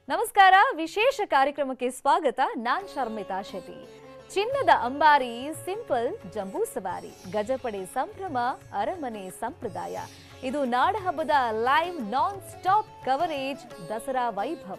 ನಮಸ್ಕಾರ ವಿಶೇಷ ಕಾರ್ಯಕ್ರಮಕ್ಕೆ ಸ್ವಾಗತ ನಾನ್ ಶರ್ಮಿತಾ ಶೆಟ್ಟಿ ಚಿನ್ನದ ಅಂಬಾರಿ ಸಿಂಪಲ್ ಜಂಬೂ ಸವಾರಿ ಗಜಪಡೆ ಸಂಭ್ರಮ ಅರಮನೆ ಸಂಪ್ರದಾಯ ಇದು ನಾಡಹಬ್ಬದ live non stop coverage Dasara ವೈಭವ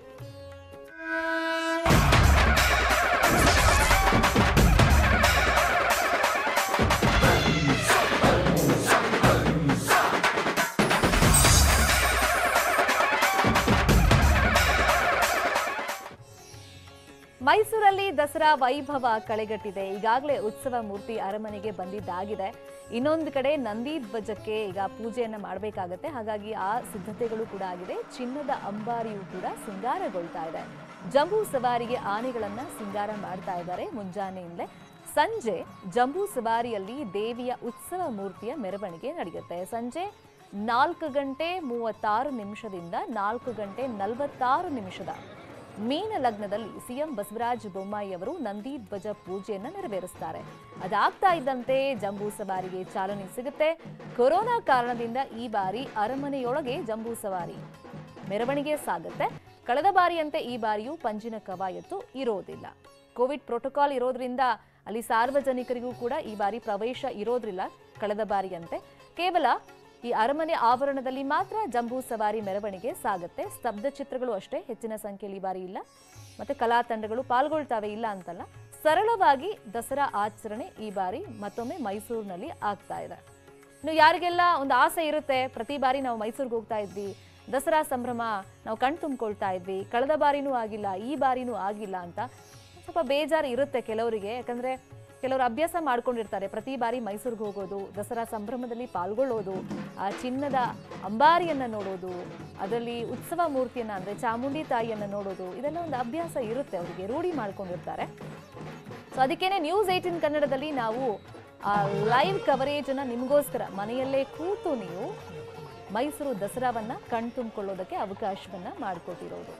ಮೈಸೂರಲ್ಲಿ ದಸರಾ ವೈಭವ ಕಳೆಗಟ್ಟಿದೆ ಈಗಾಗಲೇ ಉತ್ಸವ ಮೂರ್ತಿ ಅರಮನೆಗೆ ಬಂದಿದ್ದಾಗಿದೆ ಇನ್ನೊಂದು ಕಡೆ ನಂದಿ ಧ್ವಜಕ್ಕೆ ಈಗ ಪೂಜೆಯನ್ನ ಮಾಡಬೇಕಾಗತ್ತೆ ಹಾಗಾಗಿ ಆ ಸಿದ್ಧತೆಗಳು ಕೂಡ ಆಗಿದೆ ಚಿನ್ನದ ಅಂಬಾರಿಯು ಕೂಡ ಸಿಂಗಾರಗೊಳ್ತಾ ಇದೆ ಜಂಬೂ ಸವಾರಿಗೆ ಆನೆಗಳನ್ನ ಸಿಂಗಾರ ಮಾಡ್ತಾ ಇದ್ದಾರೆ ಮುಂಜಾನೆಯಿಂದಲೇ ಸಂಜೆ ಜಂಬೂ ಸವಾರಿಯಲ್ಲಿ ದೇವಿಯ ಉತ್ಸವ ಮೂರ್ತಿಯ ಮೆರವಣಿಗೆ ನಡೆಯುತ್ತೆ ಸಂಜೆ ನಾಲ್ಕು ಗಂಟೆ ಮೂವತ್ತಾರು ನಿಮಿಷದಿಂದ ನಾಲ್ಕು ಗಂಟೆ ನಲವತ್ತಾರು ನಿಮಿಷದ ಮೀನ ಲಗ್ನದಲ್ಲಿ ಸಿಎಂ ಬಸವರಾಜ ಬೊಮ್ಮಾಯಿ ಅವರು ನಂದಿ ಧ್ವಜ ಪೂಜೆಯನ್ನ ನೆರವೇರಿಸ್ತಾರೆ ಅದಾಗ್ತಾ ಇದ್ದಂತೆ ಜಂಬೂ ಸವಾರಿಗೆ ಚಾಲನೆ ಸಿಗುತ್ತೆ ಕೊರೋನಾ ಕಾರಣದಿಂದ ಈ ಬಾರಿ ಅರಮನೆಯೊಳಗೆ ಜಂಬೂ ಸವಾರಿ ಮೆರವಣಿಗೆ ಸಾಗುತ್ತೆ ಕಳೆದ ಬಾರಿಯಂತೆ ಈ ಬಾರಿಯೂ ಪಂಜಿನ ಕವಾಯತ್ತು ಇರೋದಿಲ್ಲ ಕೋವಿಡ್ ಪ್ರೋಟೋಕಾಲ್ ಇರೋದ್ರಿಂದ ಅಲ್ಲಿ ಸಾರ್ವಜನಿಕರಿಗೂ ಕೂಡ ಈ ಬಾರಿ ಪ್ರವೇಶ ಇರೋದ್ರಿಲ್ಲ ಕಳೆದ ಬಾರಿಯಂತೆ ಕೇವಲ ಈ ಅರಮನೆ ಆವರಣದಲ್ಲಿ ಮಾತ್ರ ಜಂಬೂ ಸವಾರಿ ಮೆರವಣಿಗೆ ಸಾಗುತ್ತೆ ಸ್ತಬ್ಧ ಚಿತ್ರಗಳು ಅಷ್ಟೇ ಹೆಚ್ಚಿನ ಸಂಖ್ಯೆಯಲ್ಲಿ ಈ ಬಾರಿ ಇಲ್ಲ ಮತ್ತೆ ಕಲಾ ತಂಡಗಳು ಪಾಲ್ಗೊಳ್ತಾವೆ ಇಲ್ಲ ಅಂತಲ್ಲ ಸರಳವಾಗಿ ದಸರಾ ಆಚರಣೆ ಈ ಬಾರಿ ಮತ್ತೊಮ್ಮೆ ಮೈಸೂರಿನಲ್ಲಿ ಆಗ್ತಾ ಇದೆ ಇನ್ನು ಯಾರಿಗೆಲ್ಲ ಒಂದು ಆಸೆ ಇರುತ್ತೆ ಪ್ರತಿ ಬಾರಿ ನಾವು ಮೈಸೂರಿಗೆ ಹೋಗ್ತಾ ಇದ್ವಿ ದಸರಾ ಸಂಭ್ರಮ ನಾವು ಕಣ್ ತುಂಬಿಕೊಳ್ತಾ ಇದ್ವಿ ಕಳೆದ ಬಾರಿನೂ ಆಗಿಲ್ಲ ಈ ಬಾರಿನೂ ಆಗಿಲ್ಲ ಅಂತ ಸ್ವಲ್ಪ ಬೇಜಾರು ಇರುತ್ತೆ ಕೆಲವರಿಗೆ ಯಾಕಂದ್ರೆ ಕೆಲವರು ಅಭ್ಯಾಸ ಮಾಡ್ಕೊಂಡಿರ್ತಾರೆ ಪ್ರತಿ ಬಾರಿ ಮೈಸೂರಿಗೆ ಹೋಗೋದು ದಸರಾ ಸಂಭ್ರಮದಲ್ಲಿ ಪಾಲ್ಗೊಳ್ಳೋದು ಆ ಚಿನ್ನದ ಅಂಬಾರಿಯನ್ನ ನೋಡೋದು ಅದರಲ್ಲಿ ಉತ್ಸವ ಮೂರ್ತಿಯನ್ನ ಅಂದ್ರೆ ಚಾಮುಂಡಿ ತಾಯಿಯನ್ನ ನೋಡೋದು ಇದೆಲ್ಲ ಒಂದು ಅಭ್ಯಾಸ ಇರುತ್ತೆ ಅವರಿಗೆ ರೂಢಿ ಮಾಡ್ಕೊಂಡಿರ್ತಾರೆ ಸೊ ಅದಕ್ಕೇನೆ ನ್ಯೂಸ್ ಏಟಿನ್ ಕನ್ನಡದಲ್ಲಿ ನಾವು ಆ ಲೈವ್ ಕವರೇಜ್ ಅನ್ನ ನಿಮಗೋಸ್ಕರ ಮನೆಯಲ್ಲೇ ಕೂತು ನೀವು ಮೈಸೂರು ದಸರಾವನ್ನ ಕಣ್ತುಂಬಿಕೊಳ್ಳೋದಕ್ಕೆ ಅವಕಾಶವನ್ನ ಮಾಡಿಕೊಟ್ಟಿರೋದು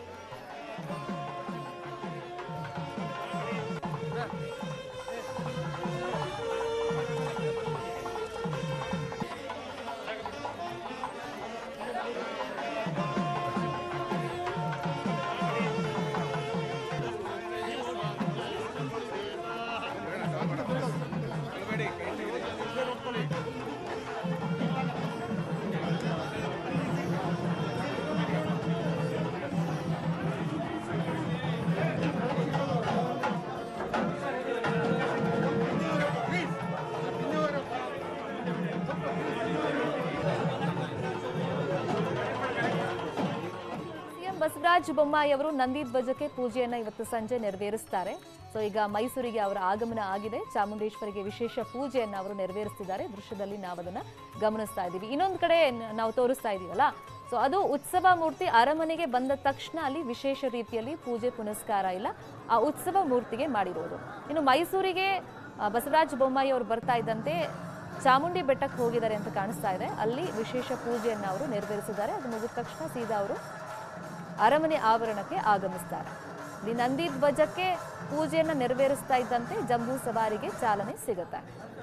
ಸಿಎಂ ಬಸವರಾಜ ಬೊಮ್ಮಾಯಿ ಅವರು ನಂದಿ ಧ್ವಜಕ್ಕೆ ಪೂಜೆಯನ್ನ ಇವತ್ತು ಸಂಜೆ ನೆರವೇರಿಸ್ತಾರೆ ಸೊ ಈಗ ಮೈಸೂರಿಗೆ ಅವರ ಆಗಮನ ಆಗಿದೆ ಚಾಮುಂಡೇಶ್ವರಿಗೆ ವಿಶೇಷ ಪೂಜೆಯನ್ನ ಅವರು ನೆರವೇರಿಸ್ತಿದ್ದಾರೆ ದೃಶ್ಯದಲ್ಲಿ ನಾವು ಅದನ್ನ ಗಮನಿಸ್ತಾ ಇದ್ದೀವಿ ಇನ್ನೊಂದು ಕಡೆ ನ- ನಾವು ತೋರಿಸ್ತಾ ಇದೀವಲ್ಲ ಸೊ ಅದು ಉತ್ಸವ ಮೂರ್ತಿ ಅರಮನೆಗೆ ಬಂದ ತಕ್ಷಣ ಅಲ್ಲಿ ವಿಶೇಷ ರೀತಿಯಲ್ಲಿ ಪೂಜೆ ಪುನಸ್ಕಾರ ಇಲ್ಲ ಆ ಉತ್ಸವ ಮೂರ್ತಿಗೆ ಮಾಡಿರೋದು ಇನ್ನು ಮೈಸೂರಿಗೆ ಆ, ಬಸವರಾಜ ಬೊಮ್ಮಾಯಿ ಅವರು ಬರ್ತಾ ಇದ್ದಂತೆ ಚಾಮುಂಡಿ ಬೆಟ್ಟಕ್ಕೆ ಹೋಗಿದ್ದಾರೆ ಅಂತ ಕಾಣಿಸ್ತಾ ಇದೆ ಅಲ್ಲಿ ವಿಶೇಷ ಪೂಜೆಯನ್ನ ಅವರು ನೆರವೇರಿಸಿದ್ದಾರೆ ಅದು ಮುಗಿದ ತಕ್ಷಣ ಸೀದಾ ಅವರು ಅರಮನೆ ಆವರಣಕ್ಕೆ ಆಗಮಿಸ್ತಾರೆ ಈ ನಂದಿ ಧ್ವಜಕ್ಕೆ ಪೂಜೆಯನ್ನ ನೆರವೇರಿಸ್ತಾ ಇದ್ದಂತೆ ಜಂಬೂ ಸವಾರಿಗೆ ಚಾಲನೆ ಸಿಗುತ್ತೆ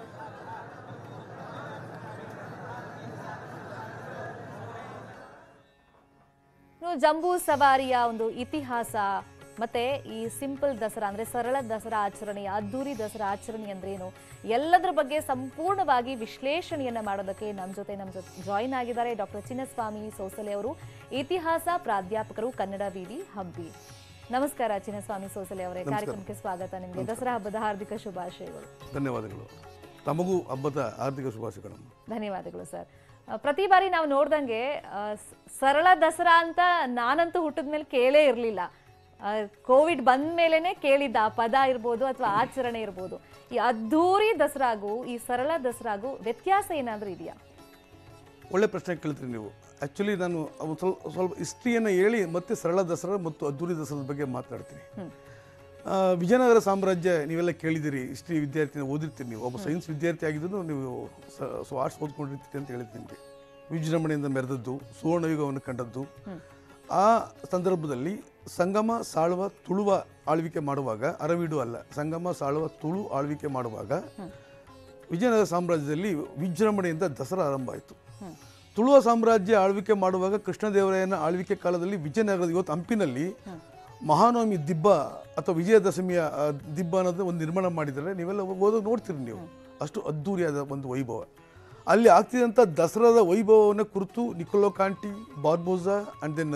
ಇನ್ನು ಜಂಬೂ ಸವಾರಿಯ ಒಂದು ಇತಿಹಾಸ ಮತ್ತೆ ಈ ಸಿಂಪಲ್ ದಸರಾ ಅಂದ್ರೆ ಸರಳ ದಸರಾ ಆಚರಣೆಯ ಅದ್ದೂರಿ ದಸರಾ ಆಚರಣೆ ಅಂದ್ರೇನು ಎಲ್ಲದರ ಬಗ್ಗೆ ಸಂಪೂರ್ಣವಾಗಿ ವಿಶ್ಲೇಷಣೆಯನ್ನ ಮಾಡೋದಕ್ಕೆ ನಮ್ಮ ಜೊತೆ ನಮ್ಮ ಜೊತೆ ಜಾಯಿನ್ ಆಗಿದ್ದಾರೆ ಡಾಕ್ಟರ್ ಚಿನ್ನಸ್ವಾಮಿ ಸೋಸಲೆ ಅವರು ಇತಿಹಾಸ ಪ್ರಾಧ್ಯಾಪಕರು ಕನ್ನಡ ವಿವಿ ಹಂಪಿ ನಮಸ್ಕಾರ ಚಿನ್ನಸ್ವಾಮಿ ಸೋಸಲೆ ಅವರೇ ಕಾರ್ಯಕ್ರಮಕ್ಕೆ ಸ್ವಾಗತ ನಿಮಗೆ ದಸರಾ ಹಬ್ಬದ ಹಾರ್ದಿಕ ಶುಭಾಶಯಗಳು ಧನ್ಯವಾದಗಳು ತಮಗೂ ಹಬ್ಬದ ಆರ್ಥಿಕ ಶುಭಾಶಯಗಳನ್ನು ಧನ್ಯವಾದಗಳು ಸರ್ ಆ, ಪ್ರತಿ ಬಾರಿ ನಾವು ನೋಡ್ದಂಗೆ ಆ, ಸ- ಸರಳ ದಸರಾ ಅಂತ ನಾನಂತೂ ಹುಟ್ಟಿದ ಮೇಲೆ ಕೇಳೇ ಇರಲಿಲ್ಲ ಕೋವಿಡ್ ಬಂದ ಮೇಲೇನೆ ಕೇಳಿದ್ದ ಆ ಪದ ಇರ್ಬೋದು ಅಥವಾ ಆಚರಣೆ ಇರ್ಬೋದು ಈ ಅದ್ಧೂರಿ ದಸರಾಗೂ ಈ ಸರಳ ದಸರಾಗೂ ವ್ಯತ್ಯಾಸ ಏನಾದ್ರೂ ಇದೆಯಾ ಒಳ್ಳೆ ಪ್ರಶ್ನೆ ಕೇಳ್ತೀರಿ ನೀವು ಆ್ಯಕ್ಚುಲಿ ನಾನು ಒಂದು ಸ್ವಲ್ಪ ಸ್ವಲ್ಪ ಹಿಸ್ಟ್ರಿಯನ್ನು ಹೇಳಿ ಮತ್ತೆ ಸರಳ ದಸರಾ ಮತ್ತು ಅದ್ದೂರಿ ದಸರಾದ ಬಗ್ಗೆ ಮಾತನಾಡ್ತೀನಿ ಆ, ವಿಜಯನಗರ ಸಾಮ್ರಾಜ್ಯ ನೀವೆಲ್ಲ ಕೇಳಿದಿರಿ ಹಿಸ್ಟ್ರಿ ವಿದ್ಯಾರ್ಥಿ ಓದಿರ್ತೀರಿ ನೀವು ಒಬ್ಬ ಸೈನ್ಸ್ ವಿದ್ಯಾರ್ಥಿ ಆಗಿದ್ದು ನೀವು ಸೊ ಆರ್ಟ್ಸ್ ಓದ್ಕೊಂಡಿರ್ತೀರಿ ಅಂತ ಹೇಳಿದ್ದೀನಿ ನಿಮಗೆ ವಿಜೃಂಭಣೆಯಿಂದ ಮೆರೆದದ್ದು ಸುವರ್ಣಯುಗವನ್ನು ಕಂಡದ್ದು ಆ ಸಂದರ್ಭದಲ್ಲಿ ಸಂಗಮ ಸಾಳುವ ತುಳುವ ಆಳ್ವಿಕೆ ಮಾಡುವಾಗ ಅರವೀಡು ಅಲ್ಲ ಸಂಗಮ ಸಾಳುವ ತುಳು ಆಳ್ವಿಕೆ ಮಾಡುವಾಗ ವಿಜಯನಗರ ಸಾಮ್ರಾಜ್ಯದಲ್ಲಿ ವಿಜೃಂಭಣೆಯಿಂದ ದಸರಾ ಆರಂಭ ಆಯಿತು ತುಳುವ ಸಾಮ್ರಾಜ್ಯ ಆಳ್ವಿಕೆ ಮಾಡುವಾಗ ಕೃಷ್ಣದೇವರಾಯನ ಆಳ್ವಿಕೆ ಕಾಲದಲ್ಲಿ ವಿಜಯನಗರದ ಇವತ್ತು ಹಂಪಿನಲ್ಲಿ ಮಹಾನವಮಿ ದಿಬ್ಬ ಅಥವಾ ವಿಜಯದಶಮಿಯ ಆ, ದಿಬ್ಬ ಅನ್ನೋದು ಒಂದು ನಿರ್ಮಾಣ ಮಾಡಿದ್ದಾರೆ ನೀವೆಲ್ಲ ಹೋದಾಗ ನೋಡ್ತೀರಿ ನೀವು ಅಷ್ಟು ಅದ್ಧೂರಿಯಾದ ಒಂದು ವೈಭವ ಅಲ್ಲಿ ಆಗ್ತಿದ್ದಂಥ ದಸರಾದ ವೈಭವವನ್ನು ಕುರಿತು Nicolo Conti Barbosa and then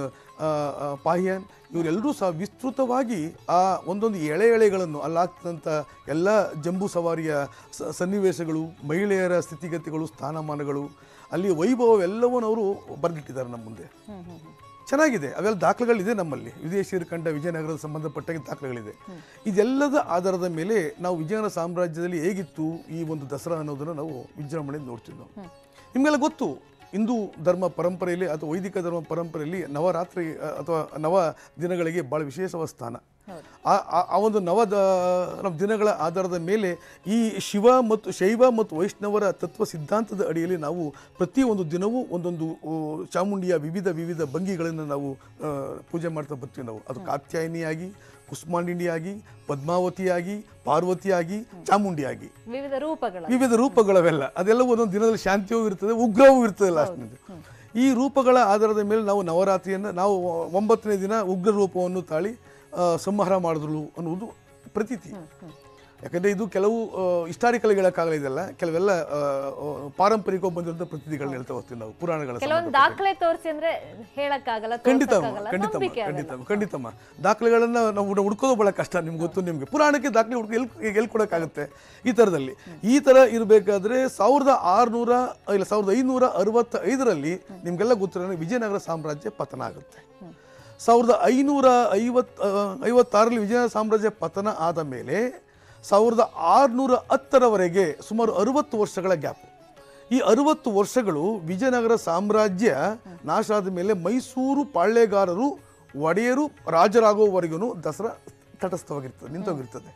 Fahien ಇವರೆಲ್ಲರೂ ಸಹ ವಿಸ್ತೃತವಾಗಿ ಆ ಒಂದೊಂದು ಎಳೆ ಎಳೆಗಳನ್ನು ಅಲ್ಲಾಗ್ತಿದ್ದಂಥ ಎಲ್ಲ ಜಂಬೂ ಸವಾರಿಯ ಸ- ಸನ್ನಿವೇಶಗಳು ಮಹಿಳೆಯರ ಸ್ಥಿತಿಗತಿಗಳು ಸ್ಥಾನಮಾನಗಳು ಅಲ್ಲಿ ವೈಭವ ಎಲ್ಲವನ್ನು ಅವರು ಬರೆದಿಟ್ಟಿದ್ದಾರೆ ನಮ್ಮ ಮುಂದೆ ಚೆನ್ನಾಗಿದೆ ಅವೆಲ್ಲ ದಾಖಲೆಗಳಿದೆ ನಮ್ಮಲ್ಲಿ ವಿದೇಶಿಯರು ಕಂಡ ವಿಜಯನಗರದ ಸಂಬಂಧಪಟ್ಟ ದಾಖಲೆಗಳಿದೆ ಇದೆಲ್ಲದ ಆಧಾರದ ಮೇಲೆ ನಾವು ವಿಜಯನಗರ ಸಾಮ್ರಾಜ್ಯದಲ್ಲಿ ಹೇಗಿತ್ತು ಈ ಒಂದು ದಸರಾ ಅನ್ನೋದನ್ನು ನಾವು ವಿಜೃಂಭಣೆ ನೋಡ್ತೀವಿ ನಾವು ನಿಮಗೆಲ್ಲ ಗೊತ್ತು ಹಿಂದೂ ಧರ್ಮ ಪರಂಪರೆಯಲ್ಲಿ ಅಥವಾ ವೈದಿಕ ಧರ್ಮ ಪರಂಪರೆಯಲ್ಲಿ ನವರಾತ್ರಿ ಅ, ಅಥವಾ ನವ ದಿನಗಳಿಗೆ ಭಾಳ ವಿಶೇಷವಾದ ಸ್ಥಾನ ಆ ಆ- ಆ ಒಂದು ನವ ದ- ದಿನಗಳ ಆಧಾರದ ಮೇಲೆ ಈ ಶಿವ ಮತ್ತು ಶೈವ ಮತ್ತು ವೈಷ್ಣವರ ತತ್ವ ಸಿದ್ಧಾಂತದ ಅಡಿಯಲ್ಲಿ ನಾವು ಪ್ರತಿಯೊಂದು ದಿನವೂ ಒಂದೊಂದು ಓ, ಚಾಮುಂಡಿಯ ವಿವಿಧ ವಿವಿಧ ಭಂಗಿಗಳನ್ನು ನಾವು ಆ, ಪೂಜೆ ಮಾಡ್ತಾ ಬರ್ತೀವಿ ನಾವು ಅದು ಕಾತ್ಯಾಯಿನಿಯಾಗಿ ಕುಸ್ಮಾಂಡಿನಿಯಾಗಿ ಪದ್ಮಾವತಿಯಾಗಿ ಪಾರ್ವತಿಯಾಗಿ ಚಾಮುಂಡಿಯಾಗಿ ವಿವಿಧ ರೂಪಗಳ ವಿವಿಧ ರೂಪಗಳವೆಲ್ಲ ಅದೆಲ್ಲ ಒಂದೊಂದು ದಿನದಲ್ಲಿ ಶಾಂತಿಯೂ ಇರ್ತದೆ ಉಗ್ರವೂ ಇರ್ತದೆ ಲಾಸ್ಟ್ನಲ್ಲಿ ಈ ರೂಪಗಳ ಆಧಾರದ ಮೇಲೆ ನಾವು ನವರಾತ್ರಿಯನ್ನು ನಾವು ಒಂಬತ್ತನೇ ದಿನ ಉಗ್ರ ರೂಪವನ್ನು ತಾಳಿ ಆ, ಸಂಹಾರ ಮಾಡಿದ್ರು ಅನ್ನುವುದು ಪ್ರತೀತಿ ಯಾಕಂದರೆ ಇದು ಕೆಲವು ಹಿಸ್ಟಾರಿಕಲ್ ಹೇಳೋಕ್ಕಾಗಲ್ಲ ಇದೆಲ್ಲ ಕೆಲವೆಲ್ಲ ಆ, ಆ, ಪಾರಂಪರಿಕವಾಗಿ ಬಂದಿರುವಂಥ ಪ್ರತೀತಿಗಳನ್ನ ಹೇಳ್ತಾ ಹೋಗ್ತೀವಿ ನಾವು ಪುರಾಣಗಳ ಕೆಲವೊಂದು ದಾಖಲೆ ತೋರಿಸಿ ಅಂದ್ರೆ ಹೇಳಕ್ಕಾಗಲ್ಲ ಖಂಡಿತಮ್ಮ ತೋರ್ಸಕ್ಕಾಗಲ್ಲ, ಖಂಡಿತಮ್ಮ ನಂಬಿಕೆ ಆಗಲ್ಲ. ಖಂಡಿತಮ್ಮ ಖಂಡಿತಮ್ಮ ದಾಖಲೆಗಳನ್ನ ನಾವು ಹುಡ್- ಹುಡ್ಕೋದು ಬಹಳ ಕಷ್ಟ ನಿಮ್ಗೆ ಗೊತ್ತು ನಿಮಗೆ ಪುರಾಣಕ್ಕೆ ದಾಖಲೆ ಹುಡುಕ ಎಲ್ಲಿ ಎಲ್ಲಿ ಕೊಡೋಕ್ಕಾಗುತ್ತೆ ಈ ಥರದಲ್ಲಿ ಈ ಥರ ಇರಬೇಕಾದ್ರೆ ಸಾವಿರದ ಆರುನೂರ ಇಲ್ಲ ಸಾವಿರದ ಐನೂರ ಅರವತ್ತ ಐದರಲ್ಲಿ ನಿಮಗೆಲ್ಲ ಗೊತ್ತಿರೋ ವಿಜಯನಗರ ಸಾಮ್ರಾಜ್ಯ ಪತನ ಆಗುತ್ತೆ ಸಾವಿರದ ಐನೂರ ಐವತ್ ಆ, ಐವತ್ತಾರರಲ್ಲಿ ವಿಜಯನಗರ ಸಾಮ್ರಾಜ್ಯ ಪತನ ಆದ ಮೇಲೆ ಸಾವಿರದ ಆರುನೂರ ಹತ್ತರವರೆಗೆ ಸುಮಾರು ಅರುವತ್ತು ವರ್ಷಗಳ ಗ್ಯಾಪ್ ಈ ಅರುವತ್ತು ವರ್ಷಗಳು ವಿಜಯನಗರ ಸಾಮ್ರಾಜ್ಯ ನಾಶ ಆದ ಮೇಲೆ ಮೈಸೂರು ಪಾಳ್ಯಗಾರರು ಒಡೆಯರು ರಾಜರಾಗುವವರೆಗೂ ದಸರಾ ತಟಸ್ಥವಾಗಿರ್ತದೆ ನಿಂತೋಗಿರ್ತದೆ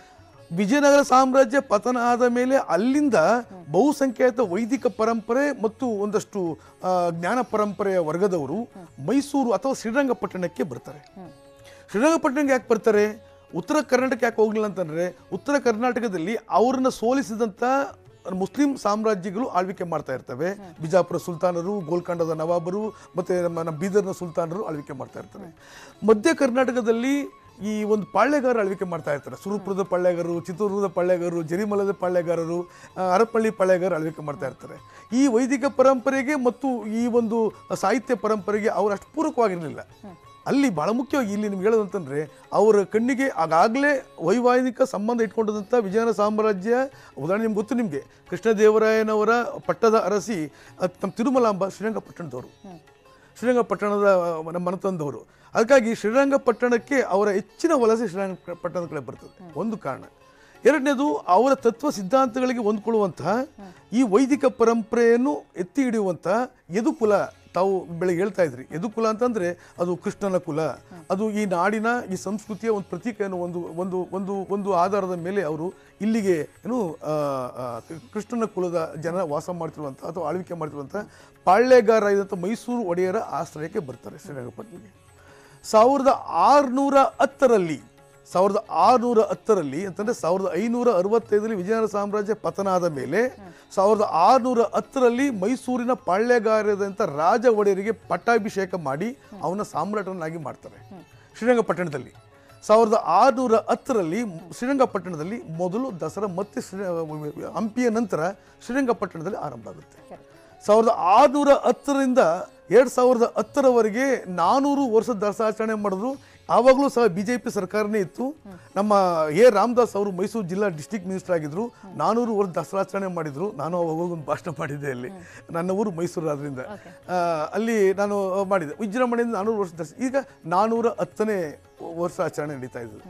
ವಿಜಯನಗರ ಸಾಮ್ರಾಜ್ಯ ಪತನ ಆದ ಮೇಲೆ ಅಲ್ಲಿಂದ ಬಹುಸಂಖ್ಯಾತ ವೈದಿಕ ಪರಂಪರೆ ಮತ್ತು ಒಂದಷ್ಟು ಆ, ಜ್ಞಾನ ಪರಂಪರೆಯ ವರ್ಗದವರು ಮೈಸೂರು ಅಥವಾ ಶ್ರೀರಂಗಪಟ್ಟಣಕ್ಕೆ ಬರ್ತಾರೆ ಶ್ರೀರಂಗಪಟ್ಟಣಕ್ಕೆ ಯಾಕೆ ಬರ್ತಾರೆ ಉತ್ತರ ಕರ್ನಾಟಕ ಯಾಕೆ ಹೋಗ್ಲಿಲ್ಲ ಅಂತಂದ್ರೆ ಉತ್ತರ ಕರ್ನಾಟಕದಲ್ಲಿ ಅವ್ರನ್ನ ಸೋಲಿಸಿದಂಥ ಮುಸ್ಲಿಂ ಸಾಮ್ರಾಜ್ಯಗಳು ಆಳ್ವಿಕೆ ಮಾಡ್ತಾ ಇರ್ತವೆ ಬಿಜಾಪುರ ಸುಲ್ತಾನರು ಗೋಲ್ಕೊಂಡದ ನವಾಬರು ಮತ್ತೆ ನಮ್ಮ ನಮ್ಮ ಬೀದರ್ನ ಸುಲ್ತಾನರು ಆಳ್ವಿಕೆ ಮಾಡ್ತಾ ಇರ್ತಾರೆ ಮಧ್ಯ ಕರ್ನಾಟಕದಲ್ಲಿ ಈ ಒಂದು ಪಾಳ್ಯಗಾರ ಆಳ್ವಿಕೆ ಮಾಡ್ತಾ ಇರ್ತಾರೆ ಸುರಪುರದ ಪಾಳ್ಯಗಾರರು ಚಿತ್ರದುರ್ಗದ ಪಾಳ್ಯಗಾರರು ಜರಿಮಲದ ಪಾಳ್ಯಗಾರರು ಆ, ಹರಪಳ್ಳಿ ಪಾಳ್ಯಗಾರರು ಆಳ್ವಿಕೆ ಮಾಡ್ತಾ ಇರ್ತಾರೆ ಈ ವೈದಿಕ ಪರಂಪರೆಗೆ ಮತ್ತು ಈ ಒಂದು ಸಾಹಿತ್ಯ ಪರಂಪರೆಗೆ ಅವರು ಅಷ್ಟು ಪೂರಕವಾಗಿರಲಿಲ್ಲ ಅಲ್ಲಿ ಬಹಳ ಮುಖ್ಯವಾಗಿ ಇಲ್ಲಿ ನಿಮ್ಗೆ ಹೇಳೋದಂತಂದ್ರೆ ಅವರ ಕಣ್ಣಿಗೆ ಆಗಾಗಲೇ ವೈವಾಹಿಕ ಸಂಬಂಧ ಇಟ್ಕೊಂಡಿದ್ದಂಥ ವಿಜಯನಗರ ಸಾಮ್ರಾಜ್ಯ ಉದಾಹರಣೆ ನಿಮ್ಗೆ ಗೊತ್ತು ನಿಮಗೆ ಕೃಷ್ಣದೇವರಾಯನವರ ಪಟ್ಟದ ಅರಸಿ ಅಹ್, ನಮ್ಮ ತಿರುಮಲಾಂಬ ಶ್ರೀರಂಗಪಟ್ಟಣದವರು ಶ್ರೀರಂಗಪಟ್ಟಣದ ಅಹ್, ನಮ್ಮ ಮನತಂದವರು ಅದಕ್ಕಾಗಿ ಶ್ರೀರಂಗಪಟ್ಟಣಕ್ಕೆ ಅವರ ಹೆಚ್ಚಿನ ವಲಸೆ ಶ್ರೀರಂಗಪಟ್ಟಣದ ಕಡೆ ಬರ್ತದೆ ಒಂದು ಕಾರಣ ಎರಡನೇದು ಅವರ ತತ್ವ ಸಿದ್ಧಾಂತಗಳಿಗೆ ಹೊಂದ್ಕೊಳ್ಳುವಂತಹ ಈ ವೈದಿಕ ಪರಂಪರೆಯನ್ನು ಎತ್ತಿ ಹಿಡಿಯುವಂತಹ ಯದುಕುಲ ತಾವು ಬೆಳಗ್ಗೆ ಹೇಳ್ತಾ ಇದ್ರಿ ಯದುಕುಲ ಅಂತಂದ್ರೆ ಅದು ಕೃಷ್ಣನ ಕುಲ ಅದು ಈ ನಾಡಿನ ಈ ಸಂಸ್ಕೃತಿಯ ಒಂದು ಪ್ರತೀಕ ಅನ್ನೋ ಒಂದು ಒಂದು ಒಂದು ಒಂದು ಆಧಾರದ ಮೇಲೆ ಅವರು ಇಲ್ಲಿಗೆ ಏನು ಆ, ಆ, ಕೃಷ್ಣನ ಕುಲದ ಜನ ವಾಸ ಮಾಡ್ತಿರುವಂಥ ಅಥವಾ ಆಳ್ವಿಕೆ ಮಾಡ್ತಿರುವಂಥ ಪಾಳ್ಯಗಾರ ಇದ್ದಂಥ ಮೈಸೂರು ಒಡೆಯರ ಆಶ್ರಯಕ್ಕೆ ಬರ್ತಾರೆ ಶ್ರೀರಂಗಪಟ್ಟಣಕ್ಕೆ ಸಾವಿರದ ಆರುನೂರ ಹತ್ತರಲ್ಲಿ ಸಾವಿರದ ಆರುನೂರ ಹತ್ತರಲ್ಲಿ ಅಂತಂದ್ರೆ ಸಾವಿರದ ಐನೂರ ಅರವತ್ತೈದರಲ್ಲಿ ವಿಜಯನಗರ ಸಾಮ್ರಾಜ್ಯ ಪತನ ಆದ ಮೇಲೆ ಸಾವಿರದ ಆರುನೂರ ಹತ್ತರಲ್ಲಿ ಮೈಸೂರಿನ ಪಾಳ್ಯಗಾರದಂಥ ರಾಜ ಒಡೆಯರಿಗೆ ಪಟ್ಟಾಭಿಷೇಕ ಮಾಡಿ ಅವನ ಸಾಮ್ರಾಟನಾಗಿ ಮಾಡ್ತಾರೆ ಶ್ರೀರಂಗಪಟ್ಟಣದಲ್ಲಿ ಸಾವಿರದ ಆರುನೂರ ಹತ್ತರಲ್ಲಿ ಶ್ರೀರಂಗಪಟ್ಟಣದಲ್ಲಿ ಮೊದಲು ದಸರಾ ಮತ್ತೆ ಶ್ರೀ ಹಂಪಿಯ ನಂತರ ಶ್ರೀರಂಗಪಟ್ಟಣದಲ್ಲಿ ಆರಂಭ ಆಗುತ್ತೆ ಸಾವಿರದ ಆರುನೂರ ಹತ್ತರಿಂದ ಎರಡು ಸಾವಿರದ ಹತ್ತರವರೆಗೆ ನಾನೂರು ವರ್ಷದ ದಸರಾಚರಣೆ ಮಾಡಿದ್ರು ಆವಾಗಲೂ ಸಹ ಬಿ ಜೆ ಪಿ ಸರ್ಕಾರನೇ ಇತ್ತು ನಮ್ಮ ಎ ರಾಮದಾಸ್ ಅವರು ಮೈಸೂರು ಜಿಲ್ಲಾ ಡಿಸ್ಟಿಕ್ ಮಿನಿಸ್ಟರ್ ಆಗಿದ್ರು ನಾನೂರು ವರ್ಷ ದಸರಾಚರಣೆ ಮಾಡಿದ್ರು ನಾನು ಅವಾಗ ಹೋಗಿ ಒಂದು ಭಾಷಣ ಮಾಡಿದ್ದೆ ಅಲ್ಲಿ ನನ್ನ ಊರು ಮೈಸೂರು ಆದ್ರಿಂದ ಆ, ಅಲ್ಲಿ ನಾನು ಮಾಡಿದೆ ವಿಜೃಂಭಣೆಯಿಂದ ನಾನೂರು ವರ್ಷ ದಸ ಈಗ ನಾನೂರ ಹತ್ತನೇ ವರ್ಷ ಆಚರಣೆ ನಡೀತಾ ಇದ್ದು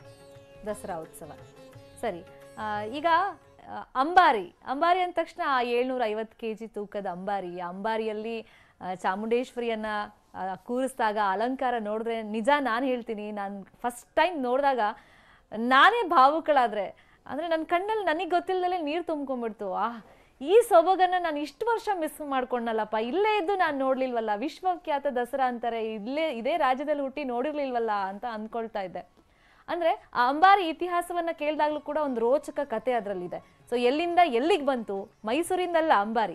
ದಸರಾ ಉತ್ಸವ ಸರಿ ಆ, ಈಗ ಆ, ಅಂಬಾರಿ ಅಂಬಾರಿ ಅಂದ ತಕ್ಷಣ ಆ ಏಳ್ನೂರ ಐವತ್ತು ಕೆ ಜಿ ತೂಕದ ಅಂಬಾರಿ ಆ ಅಂಬಾರಿಯಲ್ಲಿ ಆ, ಚಾಮುಂಡೇಶ್ವರಿಯನ್ನ ಆ, ಕೂರಿಸಿದಾಗ ಅಲಂಕಾರ ನೋಡಿದ್ರೆ ನಿಜ ನಾನು ಹೇಳ್ತೀನಿ ನಾನು ಫಸ್ಟ್ ಟೈಮ್ ನೋಡಿದಾಗ ನಾನೇ ಭಾವುಕಳಾದ್ರೆ ಅಂದ್ರೆ ನನ್ನ ಕಣ್ಣಲ್ಲಿ ನನಗೆ ಗೊತ್ತಿಲ್ಲದಲ್ಲೇ ನೀರು ತುಂಬ್ಕೊಂಡ್ಬಿಡ್ತು ಆ ಈ ಸೊಬಗನ್ನ ನಾನು ಇಷ್ಟು ವರ್ಷ ಮಿಸ್ ಮಾಡ್ಕೊಂಡಲ್ಲಪ್ಪ ಇಲ್ಲೇ ಇದ್ದು ನಾನು ನೋಡ್ಲಿಲ್ವಲ್ಲ ವಿಶ್ವಖ್ಯಾತ ದಸರಾ ಅಂತಾರೆ ಇಲ್ಲೇ ಇದೇ ರಾಜ್ಯದಲ್ಲಿ ಹುಟ್ಟಿ ನೋಡಿರ್ಲಿಲ್ವಲ್ಲ ಅಂತ ಅಂದ್ಕೊಳ್ತಾ ಇದ್ದೆ ಅಂದ್ರೆ ಆ ಅಂಬಾರಿ ಇತಿಹಾಸವನ್ನ ಕೇಳಿದಾಗ್ಲೂ ಕೂಡ ಒಂದು ರೋಚಕ ಕತೆ ಅದರಲ್ಲಿದೆ ಸೊ ಎಲ್ಲಿಂದ ಎಲ್ಲಿಗೆ ಬಂತು ಮೈಸೂರಿಂದಲ್ಲ ಅಂಬಾರಿ ಸೊ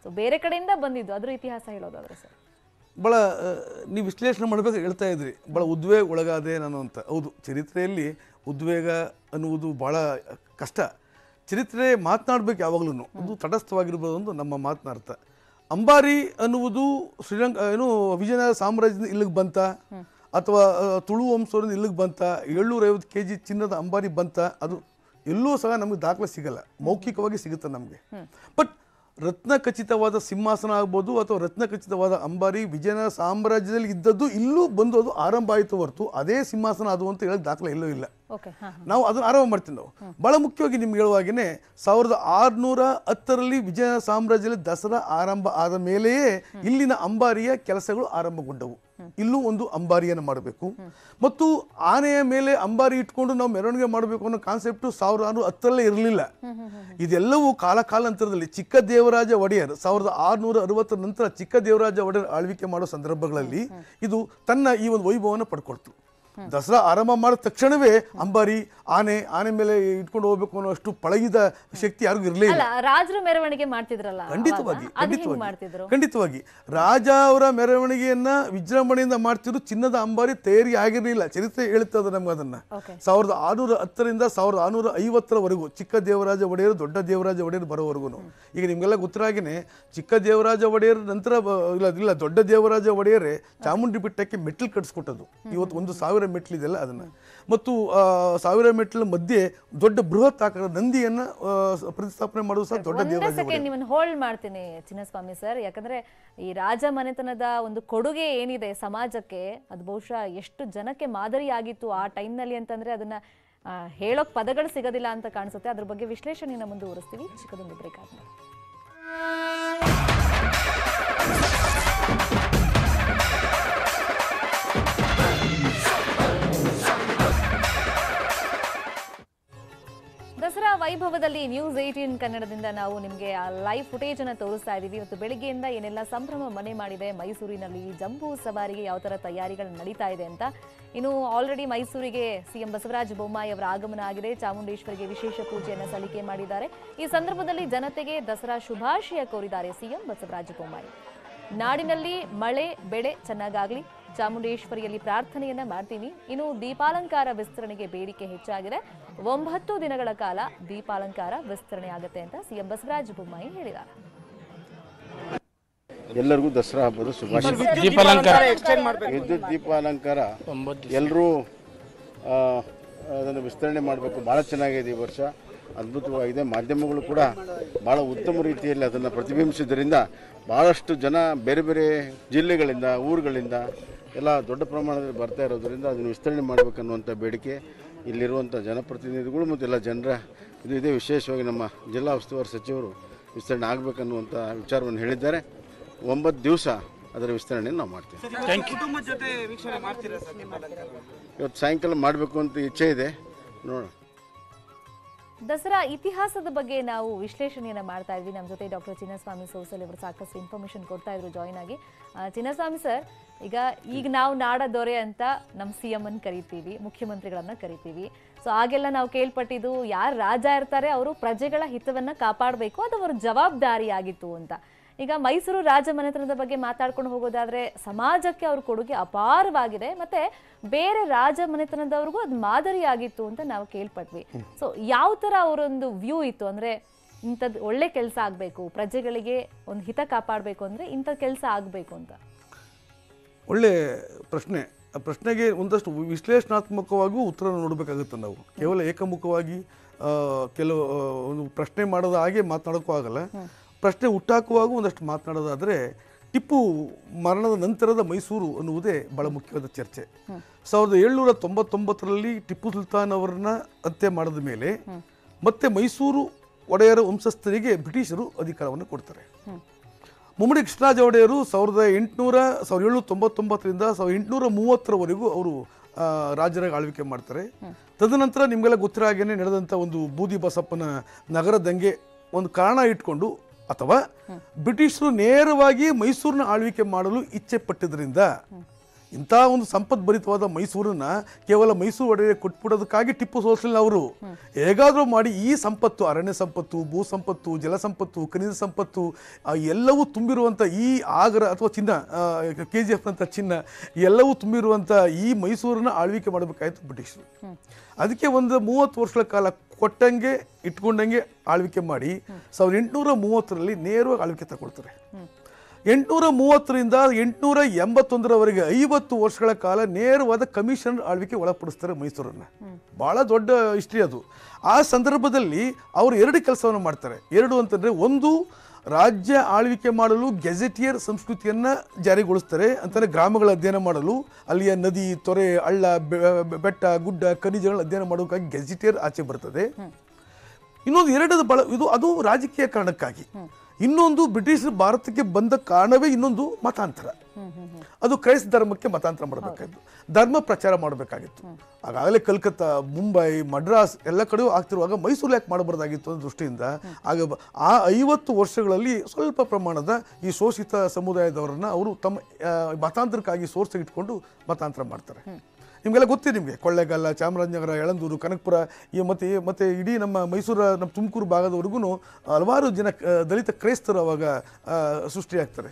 ಸೊ ಬೇರೆ ಕಡೆಯಿಂದ ಬಂದಿದ್ದು ಅದ್ರ ಇತಿಹಾಸ ಹೇಳೋದಾದ್ರೆ ಸರ್ ಭಾಳ ನೀವು ವಿಶ್ಲೇಷಣೆ ಮಾಡಬೇಕು ಹೇಳ್ತಾ ಇದ್ರಿ ಭಾಳ ಉದ್ವೇಗ ಒಳಗಾದೆ ನಾನು ಅಂತ ಹೌದು ಚರಿತ್ರೆಯಲ್ಲಿ ಉದ್ವೇಗ ಅನ್ನುವುದು ಭಾಳ ಕಷ್ಟ ಚರಿತ್ರೆ ಮಾತನಾಡ್ಬೇಕು ಯಾವಾಗಲೂ ಅದು ತಟಸ್ಥವಾಗಿರ್ಬೋದು ಒಂದು ನಮ್ಮ ಮಾತಿನ ಅರ್ಥ ಅಂಬಾರಿ ಅನ್ನುವುದು ಶ್ರೀಲಂಕಾ ಏನು ವಿಜಯನಗರ ಸಾಮ್ರಾಜ್ಯದಿಂದ ಇಲ್ಲಿಗೆ ಬಂತ ಅಥವಾ ಆ, ತುಳು ವಂಶವರಿಂದ ಇಲ್ಲಿಗೆ ಬಂತ ಏಳ್ನೂರೈವತ್ತು ಕೆ ಜಿ ಚಿನ್ನದ ಅಂಬಾರಿ ಬಂತ ಅದು ಎಲ್ಲೂ ಸಹ ನಮಗೆ ದಾಖಲೆ ಸಿಗಲ್ಲ ಮೌಖಿಕವಾಗಿ ಸಿಗುತ್ತೆ ನಮಗೆ ಬಟ್ ರತ್ನ ಖಚಿತವಾದ ಸಿಂಹಾಸನ ಆಗ್ಬೋದು ಅಥವಾ ರತ್ನ ಖಚಿತವಾದ ಅಂಬಾರಿ ವಿಜಯನಗರ ಸಾಮ್ರಾಜ್ಯದಲ್ಲಿ ಇದ್ದದ್ದು ಇಲ್ಲೂ ಬಂದು ಅದು ಆರಂಭ ಆಯಿತು ಹೊರತು ಅದೇ ಸಿಂಹಾಸನ ಅದು ಅಂತ ಹೇಳಿ ದಾಖಲೆ ಎಲ್ಲೂ ಇಲ್ಲ ಓಕೆ ಹಾ ನಾವು ಅದನ್ನು ಆರಂಭ ಮಾಡ್ತೀವಿ ನಾವು ಬಹಳ ಮುಖ್ಯವಾಗಿ ನಿಮ್ಗೆ ಹೇಳುವಾಗೇನೆ ಸಾವಿರದ ಆರುನೂರ ಹತ್ತರಲ್ಲಿ ವಿಜಯ ಸಾಮ್ರಾಜ್ಯದಲ್ಲಿ ದಸರಾ ಆರಂಭ ಆದ ಮೇಲೆಯೇ ಇಲ್ಲಿನ ಅಂಬಾರಿಯ ಕೆಲಸಗಳು ಆರಂಭಗೊಂಡವು ಇಲ್ಲೂ ಒಂದು ಅಂಬಾರಿಯನ್ನು ಮಾಡಬೇಕು ಮತ್ತು ಆನೆಯ ಮೇಲೆ ಅಂಬಾರಿ ಇಟ್ಕೊಂಡು ನಾವು ಮೆರವಣಿಗೆ ಮಾಡಬೇಕು ಅನ್ನೋ ಕಾನ್ಸೆಪ್ಟು ಸಾವಿರದ ಆರುನೂರ ಹತ್ತರಲ್ಲೇ ಇರಲಿಲ್ಲ ಇದೆಲ್ಲವೂ ಕಾಲ ಕಾಲಾಂತರದಲ್ಲಿ ಚಿಕ್ಕ ದೇವರಾಜ ಒಡೆಯರ್ ಸಾವಿರದ ಆರುನೂರ ಅರವತ್ತರ ನಂತರ ಚಿಕ್ಕ ದೇವರಾಜ ಒಡೆಯರ್ ಆಳ್ವಿಕೆ ಮಾಡೋ ಸಂದರ್ಭಗಳಲ್ಲಿ ಇದು ತನ್ನ ಈ ಒಂದು ವೈಭವವನ್ನು ಪಡ್ಕೊಳ್ತು ದಸರಾ ಆರಂಭ ಮಾಡಿದ ತಕ್ಷಣವೇ ಅಂಬಾರಿ ಆನೆ ಆನೆ ಮೇಲೆ ಇಟ್ಕೊಂಡು ಹೋಗ್ಬೇಕು ಅನ್ನೋ ಅಷ್ಟು ಪಳಗಿದ ಶಕ್ತಿ ಯಾರಿಗೂ ಇರಲೇ ಇಲ್ಲ ಅಲ್ಲ ರಾಜರು ಮೆರವಣಿಗೆ ಮಾಡ್ತಿದ್ರಲ್ಲ ಅವಾಗ, ಖಂಡಿತವಾಗಿ ಅದು ಹೆಂಗ್ ಖಂಡಿತವಾಗಿ ಮಾಡ್ತಿದ್ರು ಖಂಡಿತವಾಗಿ ರಾಜ ಅವರ ಮೆರವಣಿಗೆಯನ್ನ ವಿಜೃಂಭಣೆಯಿಂದ ಮಾಡ್ತಿದ್ರು ಚಿನ್ನದ ಅಂಬಾರಿ ತಯಾರಿ ಆಗಿರಲಿಲ್ಲ ಚರಿತ್ರೆ ಹೇಳ್ತದೆ ನಮ್ಗೆ ಅದನ್ನ ಓಕೆ ಸಾವಿರದ ಆರುನೂರ ಹತ್ತರಿಂದ ಸಾವಿರದ ಆರುನೂರ ಐವತ್ತರವರೆಗೂ ಚಿಕ್ಕ ದೇವರಾಜ ಒಡೆಯರು ದೊಡ್ಡ ದೇವರಾಜ ಒಡೆಯರು ಬರೋವರೆಗೂ ಈಗ ನಿಮಗೆಲ್ಲ ಗೊತ್ತಿರಾಗೇನೆ ಚಿಕ್ಕ ದೇವರಾಜ ಒಡೆಯರ್ ನಂತರ ಬ- ಇಲ್ಲ ಇಲ್ಲ ದೊಡ್ಡ ದೇವರಾಜ ಒಡೆಯರೇ ಚಾಮುಂಡಿ ಬೆಟ್ಟಕ್ಕೆ ಮೆಟ್ಲು ಕಟ್ಸ್ಕೊಟ್ಟದ್ದು ಇವತ್ತು ಒಂದು ಸಾವಿರ ಮೆಟ್ಲಿದೆಯಲ್ಲ ಅದನ್ನ ಮತ್ತು ಆ, ಸಾವಿರ ಮೆಟ್ಲ ಮಧ್ಯೆ ದೊಡ್ಡ ಬೃಹತ್ ಆಕಾರದ ನಂದಿಯನ್ನ ಆ, ಸ- ಪ್ರತಿಷ್ಠಾಪನೆ ಮಾಡೋದು ಸಹ ದೊಡ್ಡ ಒಂದೇ ದೇವರಾಜ ಸೆಕೆಂಡ್ ನಿಮ್ಮನ್ನ ಹೋಲ್ಡ್ ಮಾಡ್ತೀನಿ ಚಿನ್ನಸ್ವಾಮಿ ಸರ್ ಯಾಕಂದ್ರೆ ಈ ರಾಜ ಮನೆತನದ ಒಂದು ಕೊಡುಗೆ ಏನಿದೆ ಸಮಾಜಕ್ಕೆ ಅದು ಬಹುಶಃ ಎಷ್ಟು ಜನಕ್ಕೆ ಮಾದರಿ ಆಗಿತ್ತು ಆ ಟೈಮ್ನಲ್ಲಿ ಅಂತಂದ್ರೆ ಅದನ್ನ ಆ, ಹೇಳೋಕ್ ಪದಗಳು ಸಿಗೋದಿಲ್ಲ ಅಂತ ಕಾಣಿಸುತ್ತೆ ಅದ್ರ ಬಗ್ಗೆ ವಿಶ್ಲೇಷಣೆನ ಮುಂದುವರಿಸ್ತೀವಿ ಚಿಕ್ಕದೊಂದು ಬ್ರೇಕ್ ಆದ್ಮೇಲೆ ದಸರಾ ವೈಭವದಲ್ಲಿ ನ್ಯೂಸ್ ಏಟೀನ್ ಕನ್ನಡದಿಂದ ನಾವು ನಿಮಗೆ ಆ ಲೈವ್ ಫುಟೇಜ್ ಅನ್ನ ತೋರಿಸ್ತಾ ಇದ್ದೀವಿ ಇವತ್ತು ಬೆಳಿಗ್ಗೆಯಿಂದ ಏನೆಲ್ಲ ಸಂಭ್ರಮ ಮನೆ ಮಾಡಿದೆ ಮೈಸೂರಿನಲ್ಲಿ ಜಂಬೂ ಸವಾರಿಗೆ ಯಾವ ತರ ತಯಾರಿಗಳು ನಡೀತಾ ಇದೆ ಅಂತ ಇನ್ನು ಆಲ್ರೆಡಿ ಮೈಸೂರಿಗೆ ಸಿಎಂ ಬಸವರಾಜ ಬೊಮ್ಮಾಯಿ ಅವರ ಆಗಮನ ಆಗಿದೆ ಚಾಮುಂಡೇಶ್ವರಿಗೆ ವಿಶೇಷ ಪೂಜೆಯನ್ನು ಸಲ್ಲಿಕೆ ಮಾಡಿದ್ದಾರೆ ಈ ಸಂದರ್ಭದಲ್ಲಿ ಜನತೆಗೆ ದಸರಾ ಶುಭಾಶಯ ಕೋರಿದ್ದಾರೆ ಸಿಎಂ ಬಸವರಾಜ ಬೊಮ್ಮಾಯಿ ನಾಡಿನಲ್ಲಿ ಮಳೆ ಬೆಳೆ ಚೆನ್ನಾಗಾಗ್ಲಿ ಚಾಮುಂಡೇಶ್ವರಿಯಲ್ಲಿ ಪ್ರಾರ್ಥನೆಯನ್ನ ಮಾಡ್ತೀನಿ ಇನ್ನು ದೀಪಾಲಂಕಾರ ವಿಸ್ತರಣೆಗೆ ಬೇಡಿಕೆ ಹೆಚ್ಚಾಗಿದೆ ಒಂಬತ್ತು ದಿನಗಳ ಕಾಲ ದೀಪಾಲಂಕಾರ ವಿಸ್ತರಣೆ ಆಗುತ್ತೆ ಅಂತ ಸಿಎಂ ಬಸವರಾಜ ಬೊಮ್ಮಾಯಿ ಹೇಳಿದ್ದಾರೆ ಎಲ್ಲರಿಗೂ ದಸರಾ ಹಬ್ಬದ ಶುಭಾಶಯ ದೀಪಾಲಂಕಾರ ವಿದ್ಯುತ್ ದೀಪಾಲಂಕಾರ ಎಲ್ಲರೂ ಅದನ್ನು ವಿಸ್ತರಣೆ ಮಾಡಬೇಕು ಭಾಳ ಚೆನ್ನಾಗಿದೆ ಈ ವರ್ಷ ಅದ್ಭುತವಾಗಿದೆ ಮಾಧ್ಯಮಗಳು ಕೂಡ ಭಾಳ ಉತ್ತಮ ರೀತಿಯಲ್ಲಿ ಅದನ್ನು ಪ್ರತಿಬಿಂಬಿಸಿದ್ದರಿಂದ ಭಾಳಷ್ಟು ಜನ ಬೇರೆ ಬೇರೆ ಜಿಲ್ಲೆಗಳಿಂದ ಊರುಗಳಿಂದ ಎಲ್ಲ ದೊಡ್ಡ ಪ್ರಮಾಣದಲ್ಲಿ ಬರ್ತಾ ಇರೋದರಿಂದ ಅದನ್ನು ವಿಸ್ತರಣೆ ಮಾಡಬೇಕನ್ನುವಂಥ ಬೇಡಿಕೆ ಇಲ್ಲಿರುವಂಥ ಜನಪ್ರತಿನಿಧಿಗಳು ಮತ್ತು ಎಲ್ಲ ಜನರ ಇದು ಇದೆ ವಿಶೇಷವಾಗಿ ನಮ್ಮ ಜಿಲ್ಲಾ ಉಸ್ತುವಾರಿ ಸಚಿವರು ವಿಸ್ತರಣೆ ಆಗಬೇಕನ್ನುವಂಥ ವಿಚಾರವನ್ನು ಹೇಳಿದ್ದಾರೆ ಒಂಬತ್ತು ದಿವಸ ಅದರ ವಿಸ್ತರಣೆಯನ್ನು ನಾವು ಮಾಡ್ತೀವಿ ಕುಟುಂಬದ ಜೊತೆ ವೀಕ್ಷಣೆ ಮಾಡ್ತೀರಾ ಸರ್ ದೀಪಾಲಂಕಾರ ಇವತ್ತು ಸಾಯಂಕಾಲ ಮಾಡಬೇಕು ಅಂತ ಇಚ್ಛೆ ಇದೆ ನೋಡೋಣ ದಸರಾ ಇತಿಹಾಸದ ಬಗ್ಗೆ ನಾವು ವಿಶ್ಲೇಷಣೆಯನ್ನ ಮಾಡ್ತಾ ಇದ್ವಿ ನಮ್ಮ ಜೊತೆ ಡಾಕ್ಟರ್ ಚಿನ್ನಸ್ವಾಮಿ ಸೋಸಲ್ ಇವರು ಸಾಕಷ್ಟು ಇನ್ಫಾರ್ಮೇಶನ್ ಕೊಡ್ತಾ ಇದ್ರು ಜಾಯ್ನ್ ಆಗಿ ಆ, ಚಿನ್ನಸ್ವಾಮಿ ಸರ್ ಈಗ ಈಗ ನಾವು ನಾಡ ದೊರೆ ಅಂತ ನಮ್ಮ ಸಿ ಎಂ ಅನ್ನು ಕರಿತೀವಿ ಮುಖ್ಯಮಂತ್ರಿಗಳನ್ನ ಕರಿತೀವಿ ಸೊ ಆಗೆಲ್ಲ ನಾವು ಕೇಳ್ಪಟ್ಟಿದ್ದು ಯಾರು ರಾಜ ಇರ್ತಾರೆ ಅವರು ಪ್ರಜೆಗಳ ಹಿತವನ್ನ ಕಾಪಾಡಬೇಕು ಅದು ಅವರ ಜವಾಬ್ದಾರಿ ಆಗಿತ್ತು ಅಂತ ಈಗ ಮೈಸೂರು ರಾಜ ಮನೆತನದ ಬಗ್ಗೆ ಮಾತಾಡ್ಕೊಂಡು ಹೋಗೋದಾದ್ರೆ ಸಮಾಜಕ್ಕೆ ಅವ್ರ ಕೊಡುಗೆ ಅಪಾರವಾಗಿದೆ ಮತ್ತೆ ಬೇರೆ ರಾಜ ಮನೆತನದವ್ರಿಗೂ ಅದು ಮಾದರಿಯಾಗಿತ್ತು ಅಂತ ನಾವು ಕೇಳ್ಪಟ್ವಿ ಸೊ ಯಾವ ತರ ಅವರೊಂದು ವ್ಯೂ ಇತ್ತು ಅಂದ್ರೆ ಇಂಥದ್ದು ಒಳ್ಳೆ ಕೆಲಸ ಆಗ್ಬೇಕು ಪ್ರಜೆಗಳಿಗೆ ಒಂದು ಹಿತ ಕಾಪಾಡಬೇಕು ಅಂದ್ರೆ ಇಂಥ ಕೆಲಸ ಆಗ್ಬೇಕು ಅಂತ ಒಳ್ಳೆ ಪ್ರಶ್ನೆ ಆ ಪ್ರಶ್ನೆಗೆ ಒಂದಷ್ಟು ವಿಶ್ಲೇಷಣಾತ್ಮಕವಾಗೂ ಉತ್ತರ ನೋಡಬೇಕಾಗುತ್ತೆ ನಾವು ಕೇವಲ ಏಕಮುಖವಾಗಿ ಆ, ಕೆಲವು ಆ, ಒಂದು ಪ್ರಶ್ನೆ ಮಾಡೋದ ಹಾಗೆ ಮಾತನಾಡೋಕ್ಕೂ ಆಗಲ್ಲ ಪ್ರಶ್ನೆ ಹುಟ್ಟಾಕುವಾಗ ಒಂದಷ್ಟು ಮಾತನಾಡೋದಾದರೆ ಟಿಪ್ಪು ಮರಣದ ನಂತರದ ಮೈಸೂರು ಅನ್ನುವುದೇ ಬಹಳ ಮುಖ್ಯವಾದ ಚರ್ಚೆ ಸಾವಿರದ ಏಳ್ನೂರ ತೊಂಬತ್ತೊಂಬತ್ತರಲ್ಲಿ ಟಿಪ್ಪು ಸುಲ್ತಾನ್ ಅವರನ್ನ ಹತ್ಯೆ ಮಾಡಿದ ಮೇಲೆ ಮತ್ತೆ ಮೈಸೂರು ಒಡೆಯರ ವಂಶಸ್ಥರಿಗೆ ಬ್ರಿಟಿಷರು ಅಧಿಕಾರವನ್ನು ಕೊಡ್ತಾರೆ ಮುಮ್ಮಡಿ ಕೃಷ್ಣರಾಜ ಒಡೆಯರು ಸಾವಿರದ ಎಂಟುನೂರ ಸಾವಿರದ ಏಳ್ನೂರ ತೊಂಬತ್ತೊಂಬತ್ತರಿಂದ ಸಾವಿರದ ಎಂಟುನೂರ ಮೂವತ್ತರವರೆಗೂ ಅವರು ಆ, ರಾಜರಾಗಿ ಆಳ್ವಿಕೆ ಮಾಡ್ತಾರೆ ತದನಂತರ ನಿಮಗೆಲ್ಲ ಗೊತ್ತಿರೋ ಹಾಗೇನೆ ನಡೆದಂಥ ಒಂದು ಬೂದಿ ಬಸಪ್ಪನ ನಗರ ದಂಗೆ ಒಂದು ಕಾರಣ ಇಟ್ಕೊಂಡು ಅಥವಾ ಬ್ರಿಟಿಷರು ನೇರವಾಗಿ ಮೈಸೂರಿನ ಆಳ್ವಿಕೆ ಮಾಡಲು ಇಚ್ಛೆ ಪಟ್ಟಿದ್ದರಿಂದ ಇಂಥ ಒಂದು ಸಂಪದ್ಭರಿತವಾದ ಮೈಸೂರನ್ನ ಕೇವಲ ಮೈಸೂರು ಒಡೆಯ ಕೊಟ್ಬಿಡೋದಕ್ಕಾಗಿ ಟಿಪ್ಪು ಸೋಲಿಸಲಿಲ್ಲ ಅವರು ಹೇಗಾದರೂ ಮಾಡಿ ಈ ಸಂಪತ್ತು ಅರಣ್ಯ ಸಂಪತ್ತು ಭೂ ಸಂಪತ್ತು ಜಲ ಸಂಪತ್ತು ಖನಿಜ ಸಂಪತ್ತು ಆ, ಎಲ್ಲವೂ ತುಂಬಿರುವಂಥ ಈ ಆಗರ ಅಥವಾ ಚಿನ್ನ ಕೆ ಜಿ ಎಫ್ ಅಂತ ಚಿನ್ನ ಎಲ್ಲವೂ ತುಂಬಿರುವಂಥ ಈ ಮೈಸೂರನ್ನ ಆಳ್ವಿಕೆ ಮಾಡಬೇಕಾಯ್ತು ಬ್ರಿಟಿಷರು ಅದಕ್ಕೆ ಒಂದು ಮೂವತ್ತು ವರ್ಷಗಳ ಕಾಲ ಕೊಟ್ಟಂಗೆ ಇಟ್ಕೊಂಡಂಗೆ ಆಳ್ವಿಕೆ ಮಾಡಿ ಸಾವಿರದ ಎಂಟುನೂರ ಮೂವತ್ತರಲ್ಲಿ ನೇರವಾಗಿ ಆಳ್ವಿಕೆ ತಗೊಳ್ತಾರೆ ಎಂಟುನೂರ ಮೂವತ್ತರಿಂದ ಎಂಟುನೂರ ಎಂಬತ್ತೊಂದರವರೆಗೆ ಐವತ್ತು ವರ್ಷಗಳ ಕಾಲ ನೇರವಾದ ಕಮಿಷನ್ ಆಳ್ವಿಕೆ ಒಳಪಡಿಸ್ತಾರೆ ಮೈಸೂರನ್ನು ಬಹಳ ದೊಡ್ಡ ಹಿಸ್ಟ್ರಿ ಅದು ಆ ಸಂದರ್ಭದಲ್ಲಿ ಅವರು ಎರಡು ಕೆಲಸವನ್ನು ಮಾಡ್ತಾರೆ ಎರಡು ಅಂತಂದ್ರೆ ಒಂದು ರಾಜ್ಯ ಆಳ್ವಿಕೆ ಮಾಡಲು ಗೆಜೆಟಿಯರ್ ಸಂಸ್ಕೃತಿಯನ್ನ ಜಾರಿಗೊಳಿಸ್ತಾರೆ ಅಂತಂದ್ರೆ ಗ್ರಾಮಗಳ ಅಧ್ಯಯನ ಮಾಡಲು ಅಲ್ಲಿಯ ನದಿ ತೊರೆ ಹಳ್ಳ ಬೆ- ಬೆ- ಬೆಟ್ಟ ಗುಡ್ಡ ಖನಿಜಗಳ ಅಧ್ಯಯನ ಮಾಡೋಕ್ಕಾಗಿ ಗೆಜೆಟಿಯರ್ ಆಚೆ ಬರ್ತದೆ ಇನ್ನೊಂದು ಎರಡದು ಬಳ ಇದು ಅದು ರಾಜಕೀಯ ಕಾರಣಕ್ಕಾಗಿ ಇನ್ನೊಂದು ಬ್ರಿಟಿಷರು ಭಾರತಕ್ಕೆ ಬಂದ ಕಾರಣವೇ ಇನ್ನೊಂದು ಮತಾಂತರ ಅದು ಕ್ರೈಸ್ತ ಧರ್ಮಕ್ಕೆ ಮತಾಂತರ ಮಾಡಬೇಕಾಗಿತ್ತು ಧರ್ಮ ಪ್ರಚಾರ ಮಾಡಬೇಕಾಗಿತ್ತು ಆಗಾಗಲೇ ಕಲ್ಕತ್ತಾ ಮುಂಬೈ ಮಡ್ರಾಸ್ ಎಲ್ಲ ಕಡೆಯೂ ಆಗ್ತಿರುವಾಗ ಮೈಸೂರು ಯಾಕೆ ಮಾಡಬಾರ್ದಾಗಿತ್ತು ಅನ್ನೋ ದೃಷ್ಟಿಯಿಂದ ಆಗ ಬ- ಆ ಐವತ್ತು ವರ್ಷಗಳಲ್ಲಿ ಸ್ವಲ್ಪ ಪ್ರಮಾಣದ ಈ ಶೋಷಿತ ಸಮುದಾಯದವರನ್ನ ಅವರು ತಮ್ಮ ಆ, ಮತಾಂತರಕ್ಕಾಗಿ ಸೋರ್ಸ್ ಇಟ್ಕೊಂಡು ಮತಾಂತರ ಮಾಡ್ತಾರೆ ನಿಮಗೆಲ್ಲ ಗೊತ್ತಿದೆ ನಿಮಗೆ ಕೊಳ್ಳೇಗಾಲ ಚಾಮರಾಜನಗರ ಯಳಂದೂರು ಕನಕಪುರ ಈ ಮತ್ತೆ ಮತ್ತೆ ಇಡೀ ನಮ್ಮ ಮೈಸೂರ ನಮ್ಮ ತುಮಕೂರು ಭಾಗದವರೆಗೂ ಹಲವಾರು ಜನ ಆ, ದಲಿತ ಕ್ರೈಸ್ತರು ಅವಾಗ ಆ, ಸೃಷ್ಟಿಯಾಗ್ತಾರೆ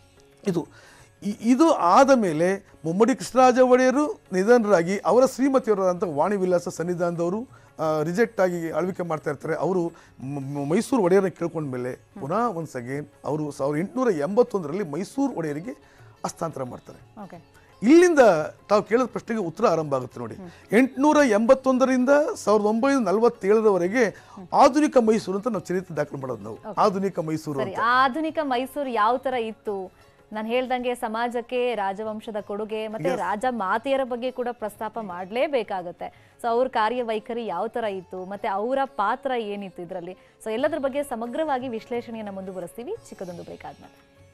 ಇದು ಇ- ಇದು ಆದ ಮೇಲೆ ಮುಮ್ಮಡಿ ಕೃಷ್ಣರಾಜ ಒಡೆಯರು ನಿಧನರಾಗಿ ಅವರ ಶ್ರೀಮತಿಯವರಾದಂಥ ವಾಣಿ ವಿಲಾಸ ಸನ್ನಿಧಾನದವರು ರಿಜೆಕ್ಟ್ ಆಗಿ ಆಳ್ವಿಕೆ ಮಾಡ್ತಾ ಇರ್ತಾರೆ ಅವರು ಮ- ಮ- ಮೈಸೂರು ಒಡೆಯರನ್ನ ಕೇಳ್ಕೊಂಡ್ಮೇಲೆ ಪುನಃ ಒನ್ಸ್ ಅಗೇನ್ ಅವರು ಸಾವಿರದ ಎಂಟುನೂರ ಎಂಬತ್ತೊಂದರಲ್ಲಿ ಮೈಸೂರು ಒಡೆಯರಿಗೆ ಹಸ್ತಾಂತರ ಮಾಡ್ತಾರೆ ಓಕೆ ಇಲ್ಲಿಂದ ತಾವು ಕೇಳಿದ ಪ್ರಶ್ನೆಗೆ ಉತ್ತರ ಆರಂಭ ಆಗುತ್ತೆ ನೋಡಿ ಎಂಟುನೂರ ಎಂಬತ್ತೊಂದರಿಂದ ಸಾವಿರದ ಒಂಬೈನೂರ ನಲವತ್ತೇಳರವರೆಗೆ ಆಧುನಿಕ ಮೈಸೂರು ಅಂತ ನಾವು ಚರಿತ್ರೆ ದಾಖಲು ಮಾಡೋದು ನಾವು ಆಧುನಿಕ ಮೈಸೂರು ಸರಿ ಅಂತ ಆಧುನಿಕ ಮೈಸೂರು ಯಾವ ತರ ಇತ್ತು ನಾನು ಹೇಳ್ದಂಗೆ ಸಮಾಜಕ್ಕೆ ರಾಜವಂಶದ ಕೊಡುಗೆ ಮತ್ತೆ ರಾಜ ಮಾತೆಯರ ಬಗ್ಗೆ ಕೂಡ ಪ್ರಸ್ತಾಪ ಮಾಡಲೇಬೇಕಾಗತ್ತೆ ಸೊ ಅವ್ರ ಕಾರ್ಯವೈಖರಿ ಯಾವ ತರ ಇತ್ತು ಮತ್ತೆ ಅವರ ಪಾತ್ರ ಏನಿತ್ತು ಇದರಲ್ಲಿ ಸೊ ಎಲ್ಲದ್ರ ಬಗ್ಗೆ ಸಮಗ್ರವಾಗಿ ವಿಶ್ಲೇಷಣೆಯನ್ನ ಮುಂದುವರಿಸ್ತೀವಿ ಚಿಕ್ಕದೊಂದು ಬ್ರೇಕ್ ಆದ್ಮೇಲೆ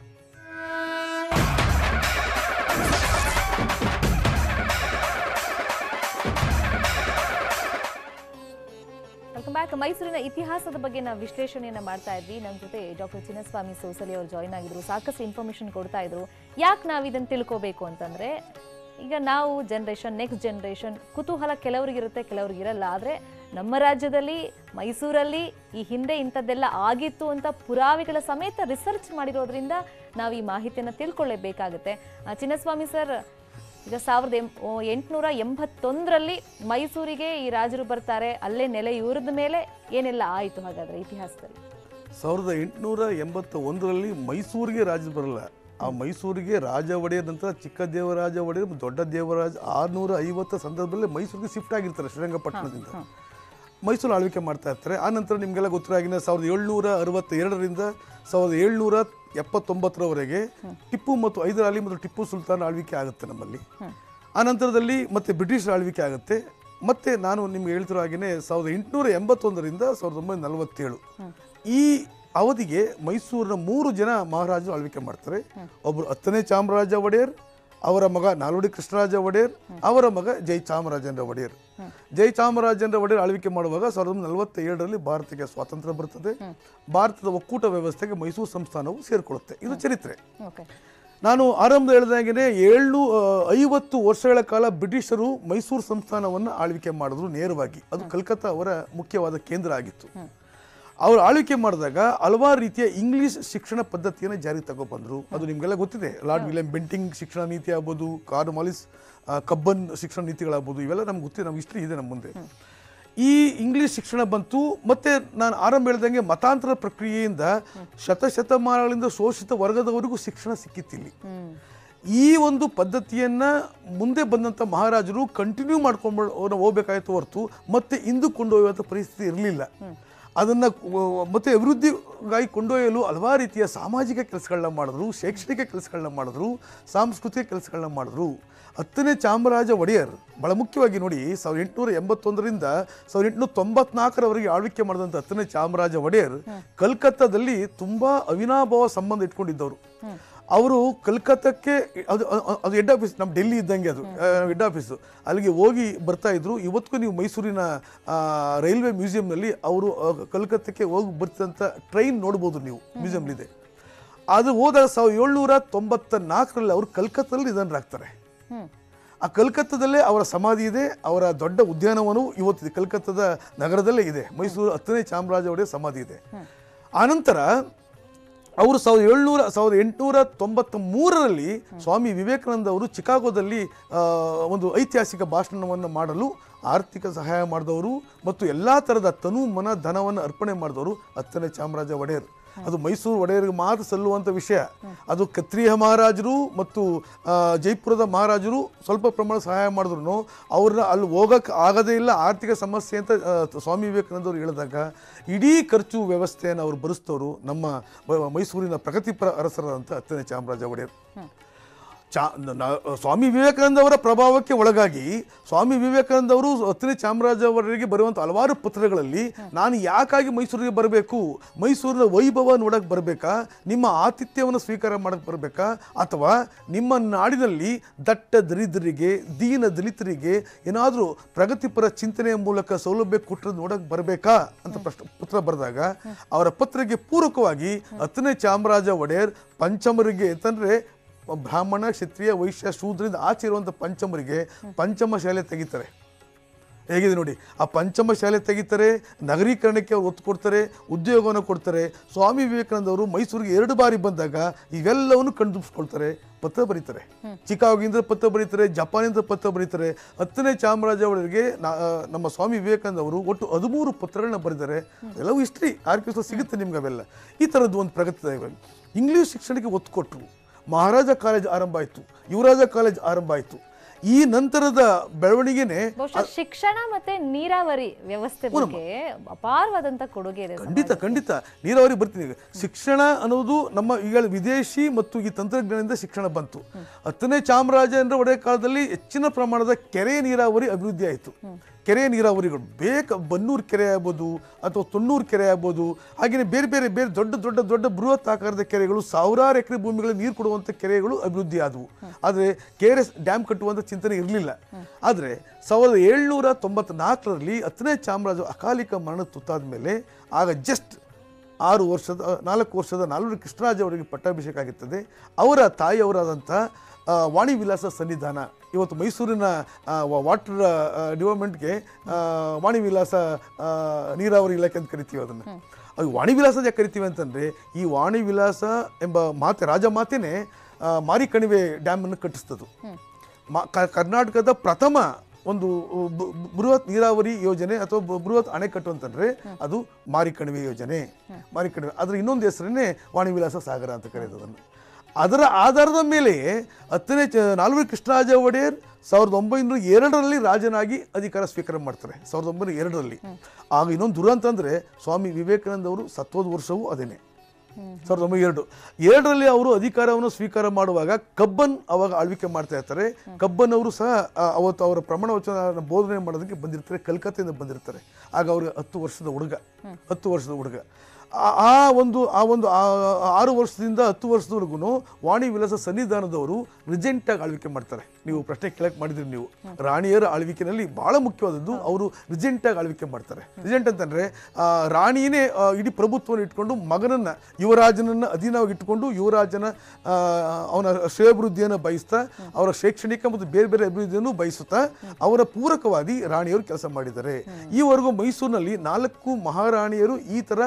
ವೆಲ್ಕಮ್ ಬ್ಯಾಕ್ ಮೈಸೂರಿನ ಇತಿಹಾಸದ ಬಗ್ಗೆ ನಾವು ವಿಶ್ಲೇಷಣೆಯನ್ನ ಮಾಡ್ತಾ ಇದ್ವಿ ನಮ್ಮ ಜೊತೆ ಡಾಕ್ಟರ್ ಚಿನ್ನಸ್ವಾಮಿ ಸೋಸಲಿ ಅವರು ಜಾಯ್ನ್ ಆಗಿದ್ರು ಸಾಕಷ್ಟು ಇನ್ಫಾರ್ಮೇಶನ್ ಕೊಡ್ತಾ ಇದ್ರು ಯಾಕೆ ನಾವು ಇದನ್ನ ತಿಳ್ಕೋಬೇಕು ಅಂತಂದ್ರೆ ಈಗ ನಾವು ಜನರೇಷನ್ ನೆಕ್ಸ್ಟ್ ಜನರೇಷನ್ ಕುತೂಹಲ ಕೆಲವರಿಗಿರುತ್ತೆ ಕೆಲವರಿಗಿರಲ್ಲ ಆದರೆ ನಮ್ಮ ರಾಜ್ಯದಲ್ಲಿ ಮೈಸೂರಲ್ಲಿ ಈ ಹಿಂದೆ ಇಂಥದ್ದೆಲ್ಲ ಆಗಿತ್ತು ಅಂತ ಪುರಾವೆಗಳ ಸಮೇತ ರಿಸರ್ಚ್ ಮಾಡಿರೋದ್ರಿಂದ ನಾವು ಈ ಮಾಹಿತಿಯನ್ನು ತಿಳ್ಕೊಳ್ಳೇಬೇಕಾಗುತ್ತೆ ಆ, ಚಿನ್ನಸ್ವಾಮಿ ಸರ್ ಈಗ ಸಾವಿರದ ಎಂ ಓ- ಎಂಟುನೂರ ಎಂಬತ್ತೊಂದರಲ್ಲಿ ಮೈಸೂರಿಗೆ ಈ ರಾಜರು ಬರ್ತಾರೆ ಅಲ್ಲೇ ನೆಲೆ ಇವ್ರದ ಮೇಲೆ ಏನೆಲ್ಲ ಆಯಿತು ಹಾಗಾದ್ರೆ ಇತಿಹಾಸದಲ್ಲಿ ಸಾವಿರದ ಎಂಟುನೂರ ಎಂಬತ್ತ ಒಂದರಲ್ಲಿ ಮೈಸೂರಿಗೆ ರಾಜ ಬರಲ್ಲ ಆ ಮೈಸೂರಿಗೆ ರಾಜ ಒಡೆಯರ್ ನಂತರ ಚಿಕ್ಕ ದೇವರಾಜ ಒಡೆಯರ್ ಮತ್ತು ದೊಡ್ಡ ದೇವರಾಜ ಆರುನೂರ ಐವತ್ತು ಸಂದರ್ಭದಲ್ಲಿ ಮೈಸೂರಿಗೆ ಶಿಫ್ಟ್ ಆಗಿರ್ತಾರೆ ಶ್ರೀರಂಗಪಟ್ಟಣದಿಂದ ಮೈಸೂರು ಆಳ್ವಿಕೆ ಮಾಡ್ತಾ ಇರ್ತಾರೆ ಆ ನಂತರ ನಿಮಗೆಲ್ಲ ಗೊತ್ತಿರಾಗಿನ ಸಾವಿರದ ಏಳ್ನೂರ ಅರವತ್ತೆರಡರಿಂದ ಸಾವಿರದ ಏಳ್ನೂರ ಎಪ್ಪತ್ತೊಂಬತ್ತರವರೆಗೆ ಟಿಪ್ಪು ಮತ್ತು ಹೈದರ್ ಅಲಿ ಮತ್ತು ಟಿಪ್ಪು ಸುಲ್ತಾನ್ ಆಳ್ವಿಕೆ ಆಗುತ್ತೆ ನಮ್ಮಲ್ಲಿ ಆ ನಂತರದಲ್ಲಿ ಮತ್ತೆ ಬ್ರಿಟಿಷ್ ಆಳ್ವಿಕೆ ಆಗುತ್ತೆ ಮತ್ತೆ ನಾನು ನಿಮ್ಗೆ ಹೇಳ್ತಿರೋ ಹಾಗೆಯೇ ಸಾವಿರದ ಎಂಟುನೂರ ಎಂಬತ್ತೊಂದರಿಂದ ಸಾವಿರದ ಒಂಬೈನೂರ ನಲವತ್ತೇಳು ಈ ಅವಧಿಗೆ ಮೈಸೂರಿನ ಮೂರು ಜನ ಮಹಾರಾಜರು ಆಳ್ವಿಕೆ ಮಾಡ್ತಾರೆ ಒಬ್ಬರು ಹತ್ತನೇ ಚಾಮರಾಜ ಒಡೆಯರ್ ಅವರ ಮಗ ನಾಲ್ವಡಿ ಕೃಷ್ಣರಾಜ ಒಡೆಯರ್ ಅವರ ಮಗ ಜೈ ಚಾಮರಾಜೇಂದ್ರ ಒಡೆಯರ್ ಜೈ ಚಾಮರಾಜೇಂದ್ರ ಒಡೆಯರ್ ಆಳ್ವಿಕೆ ಮಾಡುವಾಗ ಸಾವಿರದ ಒಂಬೈನೂರ ನಲವತ್ತೇಳರಲ್ಲಿ ಭಾರತಕ್ಕೆ ಸ್ವಾತಂತ್ರ್ಯ ಬರ್ತದೆ ಭಾರತದ ಒಕ್ಕೂಟ ವ್ಯವಸ್ಥೆಗೆ ಮೈಸೂರು ಸಂಸ್ಥಾನವು ಸೇರಿಕೊಳ್ಳುತ್ತೆ ಇದು ಚರಿತ್ರೆ ಓಕೆ ನಾನು ಆರಂಭ ಹೇಳಿದಾಗೇ ಏಳ್ನೂ ಆ, ಐವತ್ತು ವರ್ಷಗಳ ಕಾಲ ಬ್ರಿಟಿಷರು ಮೈಸೂರು ಸಂಸ್ಥಾನವನ್ನು ಆಳ್ವಿಕೆ ಮಾಡಿದ್ರು ನೇರವಾಗಿ ಅದು ಕಲ್ಕತ್ತಾ ಅವರ ಮುಖ್ಯವಾದ ಕೇಂದ್ರ ಆಗಿತ್ತು ಅವರು ಆಳ್ವಿಕೆ ಮಾಡಿದಾಗ ಹಲವಾರು ರೀತಿಯ ಇಂಗ್ಲಿಷ್ ಶಿಕ್ಷಣ ಪದ್ಧತಿಯನ್ನು ಜಾರಿಗೆ ತಗೊಬಂದರು ಅದು ನಿಮಗೆಲ್ಲ ಗೊತ್ತಿದೆ ಲಾರ್ಡ್ ವಿಲಿಯಂ ಬೆಂಟಿಂಗ್ ಶಿಕ್ಷಣ ನೀತಿ ಆಗ್ಬೋದು ಕಾರ್ಡ್ ಮಾಲಿಸ್ ಆ, ಕಬ್ಬನ್ ಶಿಕ್ಷಣ ನೀತಿಗಳಾಗ್ಬೋದು ಇವೆಲ್ಲ ನಮ್ಗೆ ಗೊತ್ತಿದೆ ನಮ್ಮ ಹಿಸ್ಟ್ರಿ ಇದೆ ನಮ್ಮ ಮುಂದೆ ಈ ಇಂಗ್ಲಿಷ್ ಶಿಕ್ಷಣ ಬಂತು ಮತ್ತೆ ನಾನು ಆರಂಭ ಹೇಳ್ದಂಗೆ ಮತಾಂತರ ಪ್ರಕ್ರಿಯೆಯಿಂದ ಶತಶತಮಾನಗಳಿಂದ ಶೋಷಿತ ವರ್ಗದವರಿಗೂ ಶಿಕ್ಷಣ ಸಿಕ್ಕಿತ್ತಿಲ್ಲಿ ಈ ಒಂದು ಪದ್ಧತಿಯನ್ನ ಮುಂದೆ ಬಂದಂಥ ಮಹಾರಾಜರು ಕಂಟಿನ್ಯೂ ಮಾಡ್ಕೊಂಡು ಹೋಗ್ಬೇಕಾಯ್ತು ಹೊರತು ಮತ್ತೆ ಇಂದು ಕೊಂಡೊಯ್ಯುವಂಥ ಪರಿಸ್ಥಿತಿ ಇರಲಿಲ್ಲ ಅದನ್ನ ವ- ಮತ್ತೆ ಅಭಿವೃದ್ಧಿಗಾಗಿ ಕೊಂಡೊಯ್ಯಲು ಹಲವಾರು ರೀತಿಯ ಸಾಮಾಜಿಕ ಕೆಲಸಗಳನ್ನ ಮಾಡಿದ್ರು ಶೈಕ್ಷಣಿಕ ಕೆಲಸಗಳನ್ನ ಮಾಡಿದ್ರು ಸಾಂಸ್ಕೃತಿಕ ಕೆಲಸಗಳನ್ನ ಮಾಡಿದ್ರು ಹತ್ತನೇ ಚಾಮರಾಜ ಒಡೆಯರ್ ಬಹಳ ಮುಖ್ಯವಾಗಿ ನೋಡಿ ಸಾವಿರದ ಎಂಟುನೂರ ಎಂಬತ್ತೊಂದರಿಂದ ಸಾವಿರದ ಎಂಟುನೂರ ತೊಂಬತ್ನಾಲ್ಕರವರೆಗೆ ಆಳ್ವಿಕೆ ಮಾಡಿದಂಥ ಹತ್ತನೇ ಚಾಮರಾಜ ಒಡೆಯರ್ ಕಲ್ಕತ್ತಾದಲ್ಲಿ ತುಂಬಾ ಅವಿನಾಭಾವ ಸಂಬಂಧ ಇಟ್ಕೊಂಡಿದ್ದವರು ಅವರು ಕಲ್ಕತ್ತಕ್ಕೆ ಅದು ಅದು- ಅದು ಹೆಡ್ ಆಫೀಸ್ ನಮ್ಮ ಡೆಲ್ಲಿ ಇದ್ದಂಗೆ ಅದು ಹೆಡ್ ಆಫೀಸು ಅಲ್ಲಿಗೆ ಹೋಗಿ ಬರ್ತಾ ಇದ್ರು ಇವತ್ತಿಗೂ ನೀವು ಮೈಸೂರಿನ ಆ, ರೈಲ್ವೆ ಮ್ಯೂಸಿಯಂನಲ್ಲಿ ಅವರು ಆ, ಕಲ್ಕತ್ತಕ್ಕೆ ಹೋಗಿ ಬರ್ತಿದ್ದಂಥ ಟ್ರೈನ್ ನೋಡ್ಬೋದು ನೀವು ಮ್ಯೂಸಿಯಂಲಿದೆ ಅದು ಹೋದಾಗ ಸಾವಿರದ ಏಳ್ನೂರ ತೊಂಬತ್ತ ನಾಲ್ಕರಲ್ಲಿ ಅವರು ಕಲ್ಕತ್ತಲ್ಲಿ ನಿಧನರಾಗ್ತಾರೆ ಆ ಕಲ್ಕತ್ತಾದಲ್ಲೇ ಅವರ ಸಮಾಧಿ ಇದೆ ಅವರ ದೊಡ್ಡ ಉದ್ಯಾನವನವು ಇವತ್ತಿದೆ ಕಲ್ಕತ್ತಾದ ನಗರದಲ್ಲೇ ಇದೆ ಮೈಸೂರು ಹತ್ತನೇ ಚಾಮರಾಜ ಒಡೆಯ ಸಮಾಧಿ ಇದೆ ಆನಂತರ ಅವರು ಸಾವಿರದ ಏಳ್ನೂರ ಸಾವಿರದ ಎಂಟುನೂರ ತೊಂಬತ್ತ ಮೂರರಲ್ಲಿ ಸ್ವಾಮಿ ವಿವೇಕಾನಂದ ಅವರು ಚಿಕಾಗೋದಲ್ಲಿ ಆ, ಒಂದು ಐತಿಹಾಸಿಕ ಭಾಷಣವನ್ನು ಮಾಡಲು ಆರ್ಥಿಕ ಸಹಾಯ ಮಾಡಿದವರು ಮತ್ತು ಎಲ್ಲ ಥರದ ತನು ಮನ ಧನವನ್ನು ಅರ್ಪಣೆ ಮಾಡಿದವರು ಹತ್ತನೇ ಚಾಮರಾಜ ಒಡೆಯರ್ ಅದು ಮೈಸೂರು ಒಡೆಯರಿಗೆ ಮಾತ್ರ ಸಲ್ಲುವಂಥ ವಿಷಯ ಅದು ಕತ್ರಿಯ ಮಹಾರಾಜರು ಮತ್ತು ಆ, ಜೈಪುರದ ಮಹಾರಾಜರು ಸ್ವಲ್ಪ ಪ್ರಮಾಣ ಸಹಾಯ ಮಾಡಿದ್ರು ಅವ್ರನ್ನ ಅಲ್ಲಿ ಹೋಗಕ್ಕೆ ಆಗದೇ ಇಲ್ಲ ಆರ್ಥಿಕ ಸಮಸ್ಯೆ ಅಂತ ಆ, ಸ್ವಾಮಿ ವಿವೇಕಾನಂದ ಅವರು ಹೇಳಿದಾಗ ಇಡೀ ಖರ್ಚು ವ್ಯವಸ್ಥೆಯನ್ನು ಅವರು ಭರಿಸಿದವರು ನಮ್ಮ ಮ- ಮೈಸೂರಿನ ಪ್ರಗತಿಪರ ಅರಸರಾದಂಥ ಹತ್ತನೇ ಚಾಮರಾಜ ಒಡೆಯರ್ ಚಾ ನ- ನ- ಸ್ವಾಮಿ ವಿವೇಕಾನಂದ ಅವರ ಪ್ರಭಾವಕ್ಕೆ ಒಳಗಾಗಿ ಸ್ವಾಮಿ ವಿವೇಕಾನಂದ ಅವರು ಹತ್ತನೇ ಚಾಮರಾಜ ಒಡೆಯರಿಗೆ ಬರುವಂಥ ಹಲವಾರು ಪತ್ರಗಳಲ್ಲಿ ನಾನು ಯಾಕಾಗಿ ಮೈಸೂರಿಗೆ ಬರಬೇಕು ಮೈಸೂರಿನ ವೈಭವ ನೋಡಕ್ಕೆ ಬರಬೇಕಾ ನಿಮ್ಮ ಆತಿಥ್ಯವನ್ನು ಸ್ವೀಕಾರ ಮಾಡಕ್ಕೆ ಬರಬೇಕಾ ಅಥವಾ ನಿಮ್ಮ ನಾಡಿನಲ್ಲಿ ದಟ್ಟ ದರಿದ್ರರಿಗೆ ದೀನ ದಲಿತರಿಗೆ ಏನಾದರೂ ಪ್ರಗತಿಪರ ಚಿಂತನೆಯ ಮೂಲಕ ಸೌಲಭ್ಯ ಕೊಟ್ಟರೆ ನೋಡಕ್ಕೆ ಬರಬೇಕಾ ಅಂತ ಪ್ರಶ್ನೆ ಪತ್ರ ಬರೆದಾಗ ಅವರ ಪತ್ರಕ್ಕೆ ಪೂರಕವಾಗಿ ಹತ್ತನೇ ಚಾಮರಾಜ ಒಡೆಯರ್ ಪಂಚಮರಿಗೆ ಅಂತಂದ್ರೆ ಬ್ರಾಹ್ಮಣ ಕ್ಷತ್ರಿಯ ವೈಶ್ಯ ಶೂದ್ರಿಂದ ಆಚೆ ಇರುವಂಥ ಪಂಚಮರಿಗೆ ಪಂಚಮ ಶಾಲೆ ತೆಗಿತಾರೆ ಹೇಗಿದೆ ನೋಡಿ ಆ ಪಂಚಮ ಶಾಲೆ ತೆಗಿತಾರೆ ನಗರೀಕರಣಕ್ಕೆ ಅವ್ರು ಒತ್ತು ಕೊಡ್ತಾರೆ ಉದ್ಯೋಗವನ್ನು ಕೊಡ್ತಾರೆ ಸ್ವಾಮಿ ವಿವೇಕಾನಂದ ಅವರು ಮೈಸೂರಿಗೆ ಎರಡು ಬಾರಿ ಬಂದಾಗ ಇವೆಲ್ಲವನ್ನು ಕಣ್ತುಂಬಿಸ್ಕೊಳ್ತಾರೆ ಪತ್ರ ಬರೀತಾರೆ ಚಿಕಾಗೋಗಿಂದ ಪತ್ರ ಬರೀತಾರೆ ಜಪಾನಿಂದ ಪತ್ರ ಬರೀತಾರೆ ಹತ್ತನೇ ಚಾಮರಾಜ ಒಡೆಯರಿಗೆ ನಾ- ಆ, ನಮ್ಮ ಸ್ವಾಮಿ ವಿವೇಕಾನಂದ ಅವರು ಒಟ್ಟು ಹದಿಮೂರು ಪತ್ರಗಳನ್ನ ಬರೆದಿದ್ದಾರೆ ಎಲ್ಲವೂ ಹಿಸ್ಟ್ರಿ ಆರ್ಕಿಸ್ಟ್ರಾ ಸಿಗುತ್ತೆ ನಿಮ್ಗೆ ಅವೆಲ್ಲ ಈ ಥರದ್ದು ಒಂದು ಪ್ರಗತಿ ಇವೆ ಇಂಗ್ಲೀಷ್ ಶಿಕ್ಷಣಕ್ಕೆ ಒತ್ತು ಕೊಟ್ಟರು ಮಹಾರಾಜ ಕಾಲೇಜ್ ಆರಂಭ ಆಯಿತು ಯುವರಾಜ ಕಾಲೇಜ್ ಆರಂಭ ಆಯಿತು ಈ ನಂತರದ ಬೆಳವಣಿಗೆನೆ ಬಹುಶಃ ಶಿಕ್ಷಣ ಮತ್ತೆ ನೀರಾವರಿ ವ್ಯವಸ್ಥೆ ಬಗ್ಗೆ ಅಪಾರವಾದಂತ ಕೊಡುಗೆ ಇದೆ ಖಂಡಿತ ಖಂಡಿತ ನೀರಾವರಿ ಬರ್ತೀನಿ ಈಗ ಶಿಕ್ಷಣ ಅನ್ನೋದು ನಮ್ಮ ಈಗ ವಿದೇಶಿ ಮತ್ತು ಈ ತಂತ್ರಜ್ಞಾನದಿಂದ ಶಿಕ್ಷಣ ಬಂತು ಹತ್ತನೇ ಚಾಮರಾಜೇಂದ್ರ ಒಡೆಯ ಕಾಲದಲ್ಲಿ ಹೆಚ್ಚಿನ ಪ್ರಮಾಣದ ಕೆರೆ ನೀರಾವರಿ ಅಭಿವೃದ್ಧಿ ಆಯಿತು ಕೆರೆ ನೀರಾವರಿಗಳು ಬೇಕ ಬನ್ನೂರು ಕೆರೆ ಆಗ್ಬೋದು ಅಥವಾ ತೊಣ್ಣೂರು ಕೆರೆ ಆಗ್ಬೋದು ಹಾಗೆಯೇ ಬೇರೆ ಬೇರೆ ಬೇರೆ ದೊಡ್ಡ ದೊಡ್ಡ ದೊಡ್ಡ ಬೃಹತ್ ಆಕಾರದ ಕೆರೆಗಳು ಸಾವಿರಾರು ಎಕರೆ ಭೂಮಿಗಳಿಗೆ ನೀರು ಕೊಡುವಂಥ ಕೆರೆಗಳು ಅಭಿವೃದ್ಧಿ ಆದವು ಆದರೆ ಕೆ ಆರ್ ಎಸ್ ಡ್ಯಾಮ್ ಕಟ್ಟುವಂಥ ಚಿಂತನೆ ಇರಲಿಲ್ಲ ಆದರೆ ಸಾವಿರದ ಏಳ್ನೂರ ತೊಂಬತ್ನಾಲ್ಕರಲ್ಲಿ ಹತ್ತನೇ ಚಾಮರಾಜ ಅಕಾಲಿಕ ಮರಣ ತುತ್ತಾದ ಮೇಲೆ ಆಗ ಜಸ್ಟ್ ಆರು ವರ್ಷದ ನಾಲ್ಕು ವರ್ಷದ ನಾಲ್ವರು ಕೃಷ್ಣರಾಜ ಅವರಿಗೆ ಪಟ್ಟಾಭಿಷೇಕ ಆಗಿರ್ತದೆ ಅವರ ತಾಯಿಯವರಾದಂಥ ಆ, ವಾಣಿ ವಿಲಾಸ ಸನ್ನಿಧಾನ ಇವತ್ತು ಮೈಸೂರಿನ ಆ, ವ- ವಾಟರ್ ಆ, ಡಿಪಾರ್ಟ್ಮೆಂಟ್ಗೆ ಆ, ವಾಣಿ ವಿಲಾಸ ಆ, ನೀರಾವರಿ ಇಲಾಖೆ ಅಂತ ಕರಿತೀವಿ ಅದನ್ನು ಅದು ವಾಣಿ ವಿಲಾಸ ಯಾಕೆ ಕರಿತೀವಿ ಅಂತಂದರೆ ಈ ವಾಣಿ ವಿಲಾಸ ಎಂಬ ಮಾತೆ ರಾಜ ಮಾತೆನೇ ಆ, ಮಾರಿಕಣಿವೆ ಡ್ಯಾಮನ್ನು ಕಟ್ಟಿಸ್ತದು ಮಾ ಕ- ಕರ್ನಾಟಕದ ಪ್ರಥಮ ಒಂದು ಬ- ಬ- ಬೃಹತ್ ನೀರಾವರಿ ಯೋಜನೆ ಅಥವಾ ಬ- ಬೃಹತ್ ಅಣೆಕಟ್ಟು ಅಂತಂದ್ರೆ ಅದು ಮಾರಿಕಣಿವೆ ಯೋಜನೆ ಮಾರಿಕಣಿವೆ ಅದರ ಇನ್ನೊಂದು ಹೆಸರನ್ನೇ ವಾಣಿ ವಿಲಾಸ ಸಾಗರ ಅಂತ ಕರೆಯೋದು ಅದನ್ನು ಅದರ ಆಧಾರದ ಮೇಲೆ ಹತ್ತನೇ ಚ ನಾಲ್ವರು ಕೃಷ್ಣರಾಜ ಒಡೆಯರ್ ಸಾವಿರದ ಒಂಬೈನೂರ ಎರಡರಲ್ಲಿ ರಾಜನಾಗಿ ಅಧಿಕಾರ ಸ್ವೀಕಾರ ಮಾಡ್ತಾರೆ ಸಾವಿರದ ಒಂಬೈನೂರ ಎರಡರಲ್ಲಿ ಆಗ ಇನ್ನೊಂದು ದುರಂತ ಅಂದರೆ ಸ್ವಾಮಿ ವಿವೇಕಾನಂದ ಅವರು ಸತ್ವದ ವರ್ಷವೂ ಅದೇನೆ ಸಾವಿರದ ಒಂಬೈನೂರ ಎರಡು ಎರಡರಲ್ಲಿ ಅವರು ಅಧಿಕಾರವನ್ನು ಸ್ವೀಕಾರ ಮಾಡುವಾಗ ಕಬ್ಬನ್ ಅವಾಗ ಆಳ್ವಿಕೆ ಮಾಡ್ತಾ ಇರ್ತಾರೆ ಕಬ್ಬನ್ ಅವರು ಸಹ ಆ, ಅವತ್ತು ಅವರ ಪ್ರಮಾಣ ವಚನ ಬೋಧನೆ ಮಾಡೋದಕ್ಕೆ ಬಂದಿರ್ತಾರೆ ಕಲ್ಕತ್ತೆಯಿಂದ ಬಂದಿರ್ತಾರೆ ಆಗ ಅವ್ರಿಗೆ ಹತ್ತು ವರ್ಷದ ಹುಡುಗ ಹತ್ತು ವರ್ಷದ ಹುಡುಗ ಆ- ಆ ಒಂದು ಆ ಒಂದು ಆ- ಆರು ವರ್ಷದಿಂದ ಹತ್ತು ವರ್ಷದವರೆಗೂ ವಾಣಿ ವಿಲಾಸ ಸನ್ನಿಧಾನದವರು ರಿಜೆಂಟಾಗಿ ಆಳ್ವಿಕೆ ಮಾಡ್ತಾರೆ ನೀವು ಪ್ರಶ್ನೆ ಕೇಳಕ್ಕೆ ಮಾಡಿದ್ರಿ ನೀವು ರಾಣಿಯರ ಆಳ್ವಿಕೆಯಲ್ಲಿ ಬಹಳ ಮುಖ್ಯವಾದದ್ದು ಅವರು ರಿಜೆಂಟಾಗಿ ಆಳ್ವಿಕೆ ಮಾಡ್ತಾರೆ ರಿಜೆಂಟ್ ಅಂತಂದ್ರೆ ಆ, ರಾಣಿಯೇ ಆ, ಇಡೀ ಪ್ರಭುತ್ವವನ್ನು ಇಟ್ಕೊಂಡು ಮಗನನ್ನ ಯುವರಾಜನನ್ನ ಅಧೀನವಾಗಿ ಇಟ್ಟುಕೊಂಡು ಯುವರಾಜನ ಆ, ಅವನ ಶ್ರೇಯಾಭಿವೃದ್ಧಿಯನ್ನು ಬಯಸ್ತಾ ಅವರ ಶೈಕ್ಷಣಿಕ ಮತ್ತು ಬೇರೆ ಬೇರೆ ಅಭಿವೃದ್ಧಿಯನ್ನು ಬಯಸುತ್ತಾ ಅವರ ಪೂರಕವಾಗಿ ರಾಣಿಯರು ಕೆಲಸ ಮಾಡಿದ್ದಾರೆ ಈವರೆಗೂ ಮೈಸೂರಿನಲ್ಲಿ ನಾಲ್ಕು ಮಹಾರಾಣಿಯರು ಈ ತರ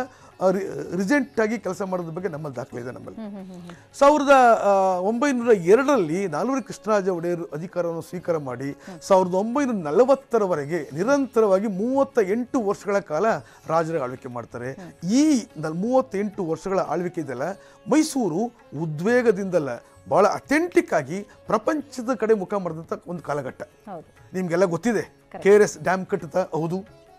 ರಿಜೆಂಟ್ ಆಗಿ ಕೆಲಸ ಮಾಡೋದ್ರ ಬಗ್ಗೆ ನಮ್ಮಲ್ಲಿ ದಾಖಲೆ ಇದೆ ನಮ್ಮಲ್ಲಿ ಸಾವಿರದ ಆ, ಒಂಬೈನೂರ ಎರಡರಲ್ಲಿ ನಾಲ್ವರು ಕೃಷ್ಣರಾಜ ಒಡೆಯರು ಅಧಿಕಾರವನ್ನು ಸ್ವೀಕಾರ ಮಾಡಿ ಸಾವಿರದ ಒಂಬೈನೂರ ನಲವತ್ತರವರೆಗೆ ನಿರಂತರವಾಗಿ ಮೂವತ್ತ ಎಂಟು ವರ್ಷಗಳ ಕಾಲ ರಾಜರ ಆಳ್ವಿಕೆ ಮಾಡ್ತಾರೆ ಈ ನ- ಮೂವತ್ತೆಂಟು ವರ್ಷಗಳ ಆಳ್ವಿಕೆ ಇದೆಯಲ್ಲ ಮೈಸೂರು ಉದ್ವೇಗದಿಂದಲ್ಲ ಬಹಳ ಅಥೆಂಟಿಕ್ ಆಗಿ ಪ್ರಪಂಚದ ಕಡೆ ಮುಖ ಮಾಡಿದಂಥ ಒಂದು ಕಾಲಘಟ್ಟ ಹೌದು ನಿಮ್ಗೆಲ್ಲ ಗೊತ್ತಿದೆ ಕೆ ಆರ್ ಎಸ್ ಡ್ಯಾಮ್ ಕಟ್ಟುತ್ತಾ ಹೌದು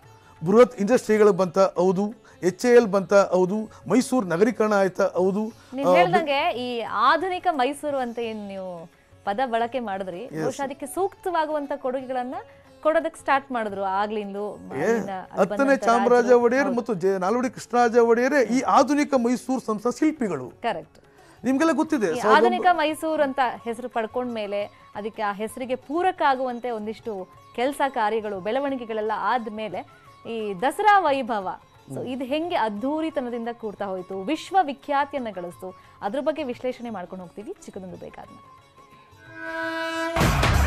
ಬೃಹತ್ ಇಂಡಸ್ಟ್ರಿಗಳು ಬಂತ ಹೌದು ಎಚ್ ಎ ಎಲ್ ಬಂತ ಹೌದು ಮೈಸೂರು ನಗರೀಕರಣ ಆಯ್ತಾ ಹೌದು ನೀವ್ ಹೇಳ್ದಂಗೆ ಈ ಆಧುನಿಕ ಮೈಸೂರು ಅಂತ ಏನ್ ನೀವು ಪದ ಬಳಕೆ ಮಾಡಿದ್ರಿ ಬಹುಶಃ ಅದಕ್ಕೆ ಸೂಕ್ತವಾಗುವಂತ ಕೊಡುಗೆಗಳನ್ನ ಕೊಡೋದಕ್ಕೆ ಸ್ಟಾರ್ಟ್ ಮಾಡಿದ್ರು ಆಗ್ಲಿಂದು ಅಲ್ಲಿನ ಅಲ್ಲಿ ಹತ್ತನೇ ಬಂದಂತ ಚಾಮರಾಜ ರಾಜರು. ಒಡೆಯರ್ ಮತ್ತು ಜೆ ನಾಲ್ವಡಿ ಕೃಷ್ಣರಾಜ ಒಡೆಯರೇ ಈ ಆಧುನಿಕ ಮೈಸೂರು ಸಂಸ್ಥಾ ಶಿಲ್ಪಿಗಳು ಕರೆಕ್ಟ್ ನಿಮ್ಗೆಲ್ಲ ಗೊತ್ತಿದೆ ಈ ಆಧುನಿಕ ಮೈಸೂರು ಅಂತ ಹೆಸರು ಪಡ್ಕೊಂಡ್ಮೇಲೆ ಅದಕ್ಕೆ ಆ ಹೆಸರಿಗೆ ಪೂರಕ ಆಗುವಂತೆ ಒಂದಿಷ್ಟು ಕೆಲಸ ಕಾರ್ಯಗಳು ಬೆಳವಣಿಗೆಗಳೆಲ್ಲ ಆದ್ಮೇಲೆ ಈ ದಸರಾ ವೈಭವ ಸೊ ಇದು ಹೆಂಗೆ ಅದ್ಧೂರಿತನದಿಂದ ಕೂಡ್ತಾ ಹೋಯ್ತು ವಿಶ್ವ ವಿಖ್ಯಾತಿಯನ್ನ ಗಳಿಸ್ತು ಅದ್ರ ಬಗ್ಗೆ ವಿಶ್ಲೇಷಣೆ ಮಾಡ್ಕೊಂಡು ಹೋಗ್ತೀವಿ ಚಿಕ್ಕದೊಂದು ಬೇಕಾದ್ಮೇಲೆ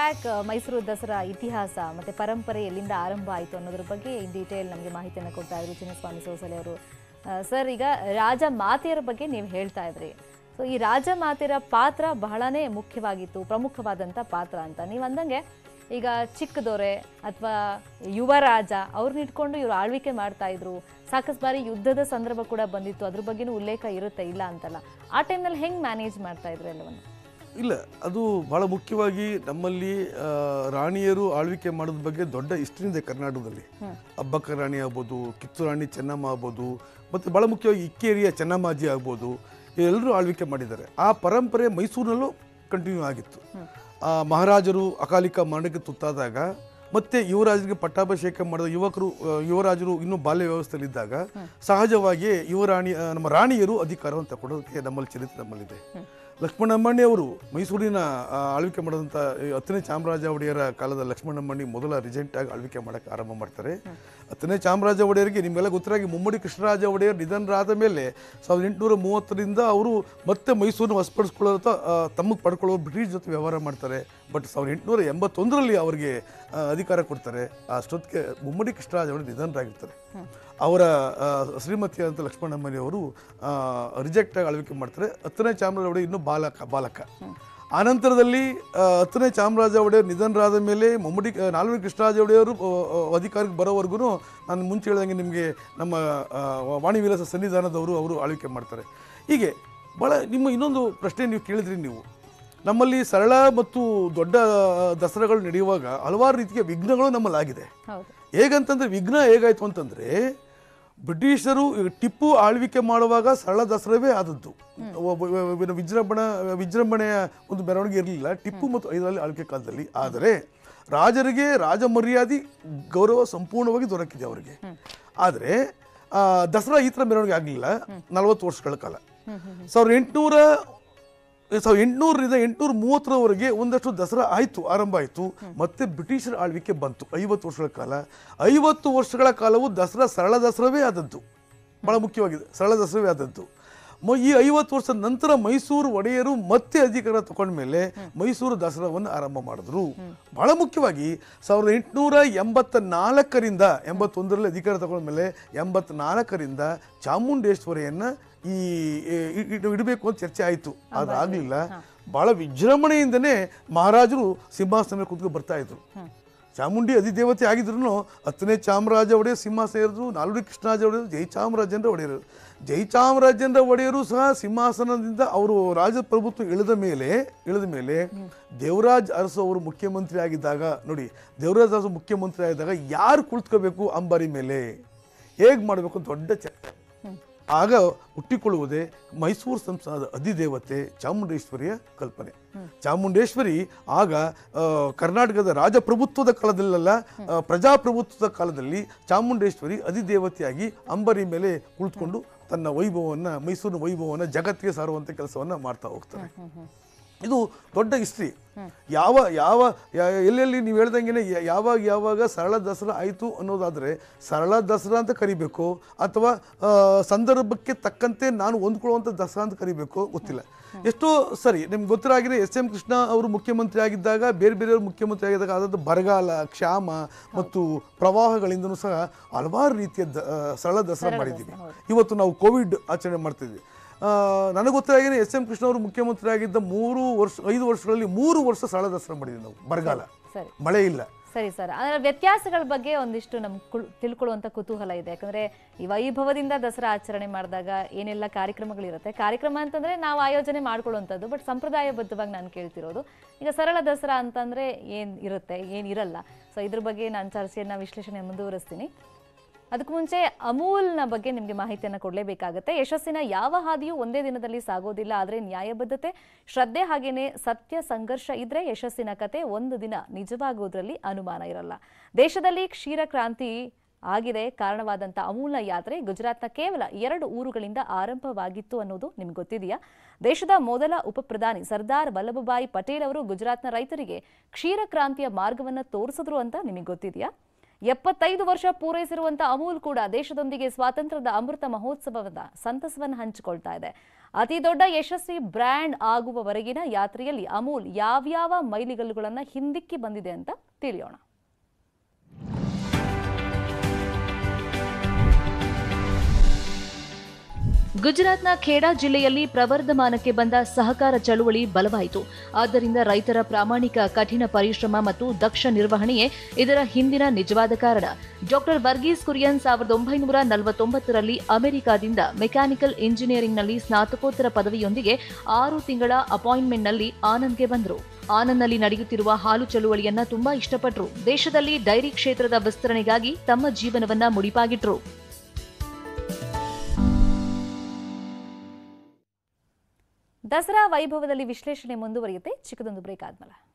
ಬ್ಯಾಕ್ ಮೈಸೂರು ದಸರಾ ಇತಿಹಾಸ ಮತ್ತೆ ಪರಂಪರೆ ಎಲ್ಲಿಂದ ಆರಂಭ ಆಯಿತು ಅನ್ನೋದ್ರ ಬಗ್ಗೆ ಇನ್ ಡೀಟೇಲ್ ನಮಗೆ ಮಾಹಿತಿಯನ್ನು ಕೊಡ್ತಾ ಇದ್ರು ಚಿನ್ನಸ್ವಾಮಿ ಸೋಸಲೆ ಅವರು ಸರ್ ಈಗ ರಾಜ ಮಾತೆಯರ ಬಗ್ಗೆ ನೀವು ಹೇಳ್ತಾ ಇದ್ರಿ ಸೊ ಈ ರಾಜ ಮಾತೆಯರ ಪಾತ್ರ ಬಹಳನೇ ಮುಖ್ಯವಾಗಿತ್ತು ಪ್ರಮುಖವಾದಂಥ ಪಾತ್ರ ಅಂತ ನೀವು ಅಂದಂಗೆ ಈಗ ಚಿಕ್ಕ ದೊರೆ ಅಥವಾ ಯುವರಾಜ ಅವ್ರನ್ನ ಇಟ್ಕೊಂಡು ಇವ್ರು ಆಳ್ವಿಕೆ ಮಾಡ್ತಾ ಇದ್ರು ಸಾಕಷ್ಟು ಬಾರಿ ಯುದ್ಧದ ಸಂದರ್ಭ ಕೂಡ ಬಂದಿತ್ತು ಅದ್ರ ಬಗ್ಗೆನೂ ಉಲ್ಲೇಖ ಇರುತ್ತೆ ಇಲ್ಲ ಅಂತಲ್ಲ ಆ ಟೈಮ್ನಲ್ಲಿ ಹೆಂಗ್ ಮ್ಯಾನೇಜ್ ಮಾಡ್ತಾ ಇದ್ರು ಎಲ್ಲವನ್ನು ಇಲ್ಲ ಅದು ಬಹಳ ಮುಖ್ಯವಾಗಿ ನಮ್ಮಲ್ಲಿ ಆ, ರಾಣಿಯರು ಆಳ್ವಿಕೆ ಮಾಡೋದ್ರ ಬಗ್ಗೆ ದೊಡ್ಡ ಹಿಸ್ಟ್ರಿ ಇದೆ ಕರ್ನಾಟಕದಲ್ಲಿ ಅಬ್ಬಕ್ಕ ರಾಣಿ ಆಗ್ಬೋದು ಕಿತ್ತೂರು ರಾಣಿ ಚೆನ್ನಮ್ಮ ಆಗ್ಬೋದು ಮತ್ತು ಭಾಳ ಮುಖ್ಯವಾಗಿ ಇಕ್ಕೇರಿಯ ಚೆನ್ನಮ್ಮಾಜಿ ಆಗ್ಬೋದು ಎಲ್ಲರೂ ಆಳ್ವಿಕೆ ಮಾಡಿದ್ದಾರೆ ಆ ಪರಂಪರೆ ಮೈಸೂರಿನಲ್ಲೂ ಕಂಟಿನ್ಯೂ ಆಗಿತ್ತು ಆ, ಮಹಾರಾಜರು ಅಕಾಲಿಕ ಮರಣಕ್ಕೆ ತುತ್ತಾದಾಗ ಮತ್ತೆ ಯುವರಾಜರಿಗೆ ಪಟ್ಟಾಭಿಷೇಕ ಮಾಡಿದ ಯುವಕರು ಆ, ಯುವರಾಜರು ಇನ್ನೂ ಬಾಲ್ಯ ವ್ಯವಸ್ಥೆಯಲ್ಲಿದ್ದಾಗ ಸಹಜವಾಗಿ ಯುವರಾಣಿ ಆ, ನಮ್ಮ ರಾಣಿಯರು ಅಧಿಕಾರವನ್ನು ತಗೊಳ್ಳೋದಕ್ಕೆ ನಮ್ಮಲ್ಲಿ ಚರಿತ್ರೆ ನಮ್ಮಲ್ಲಿದೆ ಲಕ್ಷ್ಮಣಮ್ಮಣ್ಣಿ ಅವರು ಮೈಸೂರಿನ ಆ, ಆಳ್ವಿಕೆ ಮಾಡಿದಂಥ ಈ ಹತ್ತನೇ ಚಾಮರಾಜ ಒಡೆಯರ ಕಾಲದ ಲಕ್ಷ್ಮಣಮ್ಮಣ್ಣಿ ಮೊದಲ ರಿಜೆಂಟ್ ಆಗಿ ಆಳ್ವಿಕೆ ಮಾಡಕ್ಕೆ ಆರಂಭ ಮಾಡ್ತಾರೆ ಹತ್ತನೇ ಚಾಮರಾಜ ಒಡೆಯರಿಗೆ ನಿಮ್ಗೆಲ್ಲ ಗೊತ್ತಿರಾಗಿ ಮುಮ್ಮಡಿ ಕೃಷ್ಣರಾಜ ಒಡೆಯರ್ ನಿಧನರಾದ ಮೇಲೆ ಸಾವಿರದ ಎಂಟುನೂರ ಮೂವತ್ತರಿಂದ ಅವರು ಮತ್ತೆ ಮೈಸೂರನ್ನು ವಶಪಡಿಸ್ಕೊಳ್ಳೋ ತಮಗೆ ಪಡ್ಕೊಳ್ಳೋ ಬ್ರಿಟಿಷ್ ಜೊತೆ ವ್ಯವಹಾರ ಮಾಡ್ತಾರೆ ಬಟ್ ಸಾವಿರದ ಎಂಟುನೂರ ಎಂಬತ್ತೊಂದರಲ್ಲಿ ಅವರಿಗೆ ಆ, ಅಧಿಕಾರ ಕೊಡ್ತಾರೆ ಅಷ್ಟೊತ್ತಿಗೆ ಮುಮ್ಮಡಿ ಕೃಷ್ಣರಾಜ ಒಡೆಯರ್ ನಿಧನರಾಗಿರ್ತಾರೆ ಅವರ ಆ, ಶ್ರೀಮತಿಯಾದಂಥ ಲಕ್ಷ್ಮಣಮ್ಮನಿ ಅವರು ರಿಜೆಕ್ಟ್ ಆಗಿ ಆಳ್ವಿಕೆ ಮಾಡ್ತಾರೆ ಹತ್ತನೇ ಚಾಮರಾಜ ಒಡೆಯರ್ ಇನ್ನೂ ಬಾಲಕ ಬಾಲಕ ಆನಂತರದಲ್ಲಿ ಆ, ಹತ್ತನೇ ಚಾಮರಾಜ ಒಡೆಯರ್ ನಿಧನರಾದ ಮೇಲೆ ಮುಮ್ಮಡಿ ನಾಲ್ವಡಿ ಕೃಷ್ಣರಾಜ ಒಡೆಯರು ಆ, ಆ, ಅಧಿಕಾರಕ್ಕೆ ಬರೋವರೆಗೂ ನಾನು ಮುಂಚೆ ಹೇಳ್ದಂಗೆ ನಿಮಗೆ ನಮ್ಮ ಆ, ವಾಣಿ ವಿಲಾಸ ಸನ್ನಿಧಾನದವರು ಅವರು ಆಳ್ವಿಕೆ ಮಾಡ್ತಾರೆ ಹೀಗೆ ಭಾಳ ನಿಮ್ಮ ಇನ್ನೊಂದು ಪ್ರಶ್ನೆ ನೀವು ಕೇಳಿದ್ರಿ ನೀವು ನಮ್ಮಲ್ಲಿ ಸರಳ ಮತ್ತು ದೊಡ್ಡ ದಸರಾಗಳು ನಡೆಯುವಾಗ ಹಲವಾರು ರೀತಿಯ ವಿಘ್ನಗಳು ನಮ್ಮಲ್ಲಿ ಆಗಿದೆ ಹೌದು ಹೇಗಂತಂದ್ರೆ ವಿಘ್ನ ಹೇಗಾಯ್ತು ಅಂತಂದ್ರೆ ಬ್ರಿಟಿಷರು ಈಗ ಟಿಪ್ಪು ಆಳ್ವಿಕೆ ಮಾಡುವಾಗ ಸರಳ ದಸರಾವೇ ಆದದ್ದು ಒಬ್ಬ- ಒಬ್ಬ- ವಿಜೃಂಭಣ ವಿಜೃಂಭಣೆಯ ಒಂದು ಮೆರವಣಿಗೆ ಇರಲಿಲ್ಲ ಟಿಪ್ಪು ಮತ್ತು ಐದರಲ್ಲಿ ಆಳ್ವಿಕೆ ಕಾಲದಲ್ಲಿ ಆದರೆ ರಾಜರಿಗೆ ರಾಜ ಮರ್ಯಾದೆ ಗೌರವ ಸಂಪೂರ್ಣವಾಗಿ ದೊರಕಿದೆ ಅವರಿಗೆ ಆದರೆ ಆ, ದಸರಾ ಈ ಥರ ಮೆರವಣಿಗೆ ಆಗಲಿಲ್ಲ ನಲವತ್ತು ವರ್ಷಗಳ ಕಾಲ ಸಾವಿರದ ಎಂಟುನೂರ ಸಾವಿರದ ಎಂಟುನೂರರಿಂದ ಎಂಟುನೂರ ಮೂವತ್ತರವರೆಗೆ ಒಂದಷ್ಟು ದಸರಾ ಆಯಿತು ಆರಂಭ ಆಯಿತು ಮತ್ತೆ ಬ್ರಿಟಿಷರ ಆಳ್ವಿಕೆ ಬಂತು ಐವತ್ತು ವರ್ಷಗಳ ಕಾಲ ಐವತ್ತು ವರ್ಷಗಳ ಕಾಲವು ದಸರಾ ಸರಳ ದಸರಾವೇ ಆದದ್ದು ಬಹಳ ಮುಖ್ಯವಾಗಿದೆ ಸರಳ ದಸರಾವೇ ಆದದ್ದು ಮ- ಈ ಐವತ್ತು ವರ್ಷದ ನಂತರ ಮೈಸೂರು ಒಡೆಯರು ಮತ್ತೆ ಅಧಿಕಾರ ತಗೊಂಡ್ಮೇಲೆ ಮೈಸೂರು ದಸರಾವನ್ನು ಆರಂಭ ಮಾಡಿದ್ರು ಬಹಳ ಮುಖ್ಯವಾಗಿ ಸಾವಿರದ ಎಂಟುನೂರ ಎಂಬತ್ತ ನಾಲ್ಕರಿಂದ ಎಂಬತ್ತೊಂದರಲ್ಲಿ ಅಧಿಕಾರ ತಗೊಂಡ್ಮೇಲೆ ಎಂಬತ್ನಾಲ್ಕರಿಂದ ಚಾಮುಂಡೇಶ್ವರಿಯನ್ನ ಈ ಈ- ಇ- ಇಡು- ಇಡಬೇಕು ಅಂತ ಚರ್ಚೆ ಆಯಿತು ಆದ್ರೆ ಆಗಲಿಲ್ಲ ಬಹಳ ವಿಜೃಂಭಣೆಯಿಂದನೇ ಮಹಾರಾಜರು ಸಿಂಹಾಸನ ಕೂತ್ಕೊಂಡು ಬರ್ತಾ ಇದ್ರು ಚಾಮುಂಡಿ ಅಧಿದೇವತೆ ಆಗಿದ್ರು ಹತ್ತನೇ ಚಾಮರಾಜ ಒಡೆಯರ್ ಸಿಂಹಾಸನ ಇರಿದ್ರು ನಾಲ್ವಡಿ ಕೃಷ್ಣರಾಜ ಒಡೆಯರು ಜೈ ಚಾಮರಾಜೇಂದ್ರ ಒಡೆಯರು ಜೈ ಚಾಮರಾಜೇಂದ್ರ ಒಡೆಯರು ಸಹ ಸಿಂಹಾಸನದಿಂದ ಅವರು ರಾಜಪ್ರಭುತ್ವ ಇಳಿದ ಮೇಲೆ ಇಳಿದ ಮೇಲೆ ದೇವರಾಜ್ ಅರಸು ಅವರು ಮುಖ್ಯಮಂತ್ರಿ ಆಗಿದ್ದಾಗ ನೋಡಿ ದೇವರಾಜ್ ಅರಸು ಮುಖ್ಯಮಂತ್ರಿ ಆಗಿದ್ದಾಗ ಯಾರು ಕುಳಿತುಕೋಬೇಕು ಅಂಬಾರಿ ಮೇಲೆ ಹೇಗೆ ಮಾಡಬೇಕು ಅಂತ ದೊಡ್ಡ ಚರ್ಚೆ ಆಗ ಹುಟ್ಟಿಕೊಳ್ಳುವುದೇ ಮೈಸೂರು ಸಂಸ್ಥಾನದ ಅಧಿದೇವತೆ ಚಾಮುಂಡೇಶ್ವರಿಯ ಕಲ್ಪನೆ ಚಾಮುಂಡೇಶ್ವರಿ ಆಗ ಆ, ಕರ್ನಾಟಕದ ರಾಜಪ್ರಭುತ್ವದ ಕಾಲದಲ್ಲೆಲ್ಲ ಆ, ಪ್ರಜಾಪ್ರಭುತ್ವದ ಕಾಲದಲ್ಲಿ ಚಾಮುಂಡೇಶ್ವರಿ ಅಧಿದೇವತೆಯಾಗಿ ಅಂಬರಿ ಮೇಲೆ ಕುಳಿತುಕೊಂಡು ತನ್ನ ವೈಭವವನ್ನು ಮೈಸೂರಿನ ವೈಭವವನ್ನು ಜಗತ್ತಿಗೆ ಸಾರುವಂಥ ಕೆಲಸವನ್ನು ಮಾಡ್ತಾ ಹೋಗ್ತಾರೆ ಇದು ದೊಡ್ಡ ಹಿಸ್ಟ್ರಿ ಯಾವ ಯಾವ ಯಾ- ಎಲ್ಲೆಲ್ಲಿ ನೀವು ಹೇಳ್ದಂಗೆ ಯಾವಾಗ ಯಾವಾಗ ಸರಳ ದಸರಾ ಆಯಿತು ಅನ್ನೋದಾದರೆ ಸರಳ ದಸರಾ ಅಂತ ಕರಿಬೇಕು ಅಥವಾ ಆ, ಸಂದರ್ಭಕ್ಕೆ ತಕ್ಕಂತೆ ನಾನು ಹೊಂದ್ಕೊಳ್ಳುವಂಥ ದಸರಾ ಅಂತ ಕರಿಬೇಕು ಗೊತ್ತಿಲ್ಲ ಎಷ್ಟೋ ಸರಿ ನಿಮ್ಗೆ ಗೊತ್ತಿರಾಗಿದೆ ಎಸ್ ಎಂ ಕೃಷ್ಣ ಅವರು ಮುಖ್ಯಮಂತ್ರಿ ಆಗಿದ್ದಾಗ ಬೇರೆ ಬೇರೆಯವರು ಮುಖ್ಯಮಂತ್ರಿ ಆಗಿದ್ದಾಗ ಆದಂಥ ಬರಗಾಲ ಕ್ಷಾಮ ಮತ್ತು ಪ್ರವಾಹಗಳಿಂದನೂ ಸಹ ಹಲವಾರು ರೀತಿಯ ದ- ಆ, ಸರಳ ದಸರಾ ಮಾಡಿದ್ದೀವಿ ಇವತ್ತು ನಾವು ಕೋವಿಡ್ ಆಚರಣೆ ಮಾಡ್ತಿದ್ವಿ ಆ, ನನಗೆ ಗೊತ್ತಾಗಿದೆ ಎಸ್ ಎಂ ಕೃಷ್ಣ ಅವರು ಮುಖ್ಯಮಂತ್ರಿ ಆಗಿದ್ದ ಮೂರು ವರ್ಷ ಐದು ವರ್ಷಗಳಲ್ಲಿ ಮೂರು ವರ್ಷ ಸರಳ ದಸರಾ ಮಾಡಿದ್ವಿ ನಾವು ಬರಗಾಲ ಸರಿ ಮಳೆ ಇಲ್ಲ ಸರಿ ಸರ್ ಅದರ ವ್ಯತ್ಯಾಸಗಳ ಬಗ್ಗೆ ಒಂದಿಷ್ಟು ನಮ್ಗೆ ತಿಳ್ಕೊಳ್ಳುವಂಥ ಕುತೂಹಲ ಇದೆ ಯಾಕಂದ್ರೆ ಈ ವೈಭವದಿಂದ ದಸರಾ ಆಚರಣೆ ಮಾಡಿದಾಗ ಏನೆಲ್ಲ ಕಾರ್ಯಕ್ರಮಗಳಿರುತ್ತೆ ಕಾರ್ಯಕ್ರಮ ಅಂತಂದ್ರೆ ನಾವು ಆಯೋಜನೆ ಮಾಡ್ಕೊಳ್ಳುವಂಥದ್ದು ಬಟ್ ಸಂಪ್ರದಾಯಬದ್ಧವಾಗಿ ನಾನು ಕೇಳ್ತಿರೋದು ಈಗ ಸರಳ ದಸರಾ ಅಂತಂದ್ರೆ ಏನ್ ಇರುತ್ತೆ ಏನ್ ಇರಲ್ಲ ಸೊ ಇದ್ರ ಬಗ್ಗೆ ನಾನು ಚರ್ಚೆಯನ್ನ ವಿಶ್ಲೇಷಣೆ ಮುಂದುವರಿಸ್ತೀನಿ ಅದಕ್ಕೂ ಮುಂಚೆ ಅಮೂಲ್ನ ಬಗ್ಗೆ ನಿಮಗೆ ಮಾಹಿತಿಯನ್ನು ಕೊಡಲೇಬೇಕಾಗತ್ತೆ ಯಶಸ್ಸಿನ ಯಾವ ಹಾದಿಯೂ ಒಂದೇ ದಿನದಲ್ಲಿ ಸಾಗೋದಿಲ್ಲ ಆದರೆ ನ್ಯಾಯಬದ್ಧತೆ ಶ್ರದ್ಧೆ ಹಾಗೇನೆ ಸತ್ಯ ಸಂಘರ್ಷ ಇದ್ರೆ ಯಶಸ್ಸಿನ ಕತೆ ಒಂದು ದಿನ ನಿಜವಾಗುವುದರಲ್ಲಿ ಅನುಮಾನ ಇರಲ್ಲ ದೇಶದಲ್ಲಿ ಕ್ಷೀರ ಕ್ರಾಂತಿ ಆಗಿದೆ ಕಾರಣವಾದಂಥ ಅಮೂಲ್ನ ಯಾತ್ರೆ ಗುಜರಾತ್ನ ಕೇವಲ ಎರಡು ಊರುಗಳಿಂದ ಆರಂಭವಾಗಿತ್ತು ಅನ್ನೋದು ನಿಮ್ಗೆ ಗೊತ್ತಿದೆಯಾ ದೇಶದ ಮೊದಲ ಉಪಪ್ರಧಾನಿ ಸರ್ದಾರ್ ವಲ್ಲಭಭಾಯಿ ಪಟೇಲ್ ಅವರು ಗುಜರಾತ್ನ ರೈತರಿಗೆ ಕ್ಷೀರ ಕ್ರಾಂತಿಯ ಮಾರ್ಗವನ್ನು ತೋರಿಸಿದ್ರು ಅಂತ ನಿಮಗೆ ಗೊತ್ತಿದೆಯಾ ಎಪ್ಪತ್ತೈದು ವರ್ಷ ಪೂರೈಸಿರುವಂತ ಅಮೂಲ್ ಕೂಡ ದೇಶದೊಂದಿಗೆ ಸ್ವಾತಂತ್ರ್ಯದ ಅಮೃತ ಮಹೋತ್ಸವದ ಸಂತಸವನ್ನು ಹಂಚಿಕೊಳ್ತಾ ಇದೆ ಅತಿ ದೊಡ್ಡ ಯಶಸ್ವಿ ಬ್ರ್ಯಾಂಡ್ ಆಗುವವರೆಗಿನ ಯಾತ್ರೆಯಲ್ಲಿ ಅಮೂಲ್ ಯಾವ್ಯಾವ ಮೈಲಿಗಲ್ಲುಗಳನ್ನ ಹಿಂದಿಕ್ಕಿ ಬಂದಿದೆ ಅಂತ ತಿಳಿಯೋಣ ಗುಜರಾತ್ನ ಖೇಡಾ ಜಿಲ್ಲೆಯಲ್ಲಿ ಪ್ರವರ್ಧಮಾನಕ್ಕೆ ಬಂದ ಸಹಕಾರ ಚಳುವಳಿ ಬಲವಾಯಿತು ಆದ್ದರಿಂದ ರೈತರ ಪ್ರಾಮಾಣಿಕ ಕಠಿಣ ಪರಿಶ್ರಮ ಮತ್ತು ದಕ್ಷ ನಿರ್ವಹಣೆಯೇ ಇದರ ಹಿಂದಿನ ನಿಜವಾದ ಕಾರಣ ಡಾಕ್ಟರ್ ವರ್ಗೀಸ್ ಕುರಿಯನ್ ಸಾವಿರದ ಒಂಬೈನೂರ ನಲವತ್ತೊಂಬತ್ತರಲ್ಲಿ ಅಮೆರಿಕಾದಿಂದ ಮೆಕ್ಯಾನಿಕಲ್ ಇಂಜಿನಿಯರಿಂಗ್ನಲ್ಲಿ ಸ್ನಾತಕೋತ್ತರ ಪದವಿಯೊಂದಿಗೆ ಆರು ತಿಂಗಳ ಅಪಾಯಿಂಟ್ಮೆಂಟ್ನಲ್ಲಿ ಆನಂದ್ಗೆ ಬಂದರು ಆನಂದ್ನಲ್ಲಿ ನಡೆಯುತ್ತಿರುವ ಹಾಲು ಚಳುವಳಿಯನ್ನ ತುಂಬಾ ಇಷ್ಟಪಟ್ಟರು ದೇಶದಲ್ಲಿ ಡೈರಿ ಕ್ಷೇತ್ರದ ವಿಸ್ತರಣೆಗಾಗಿ ತಮ್ಮ ಜೀವನವನ್ನ ಮುಡಿಪಾಗಿಟ್ರು ದಸರಾ ವೈಭವದಲ್ಲಿ ವಿಶ್ಲೇಷಣೆ ಮುಂದುವರಿಯುತ್ತೆ ಚಿಕ್ಕದೊಂದು ಬ್ರೇಕ್ ಆದ್ಮೇಲೆ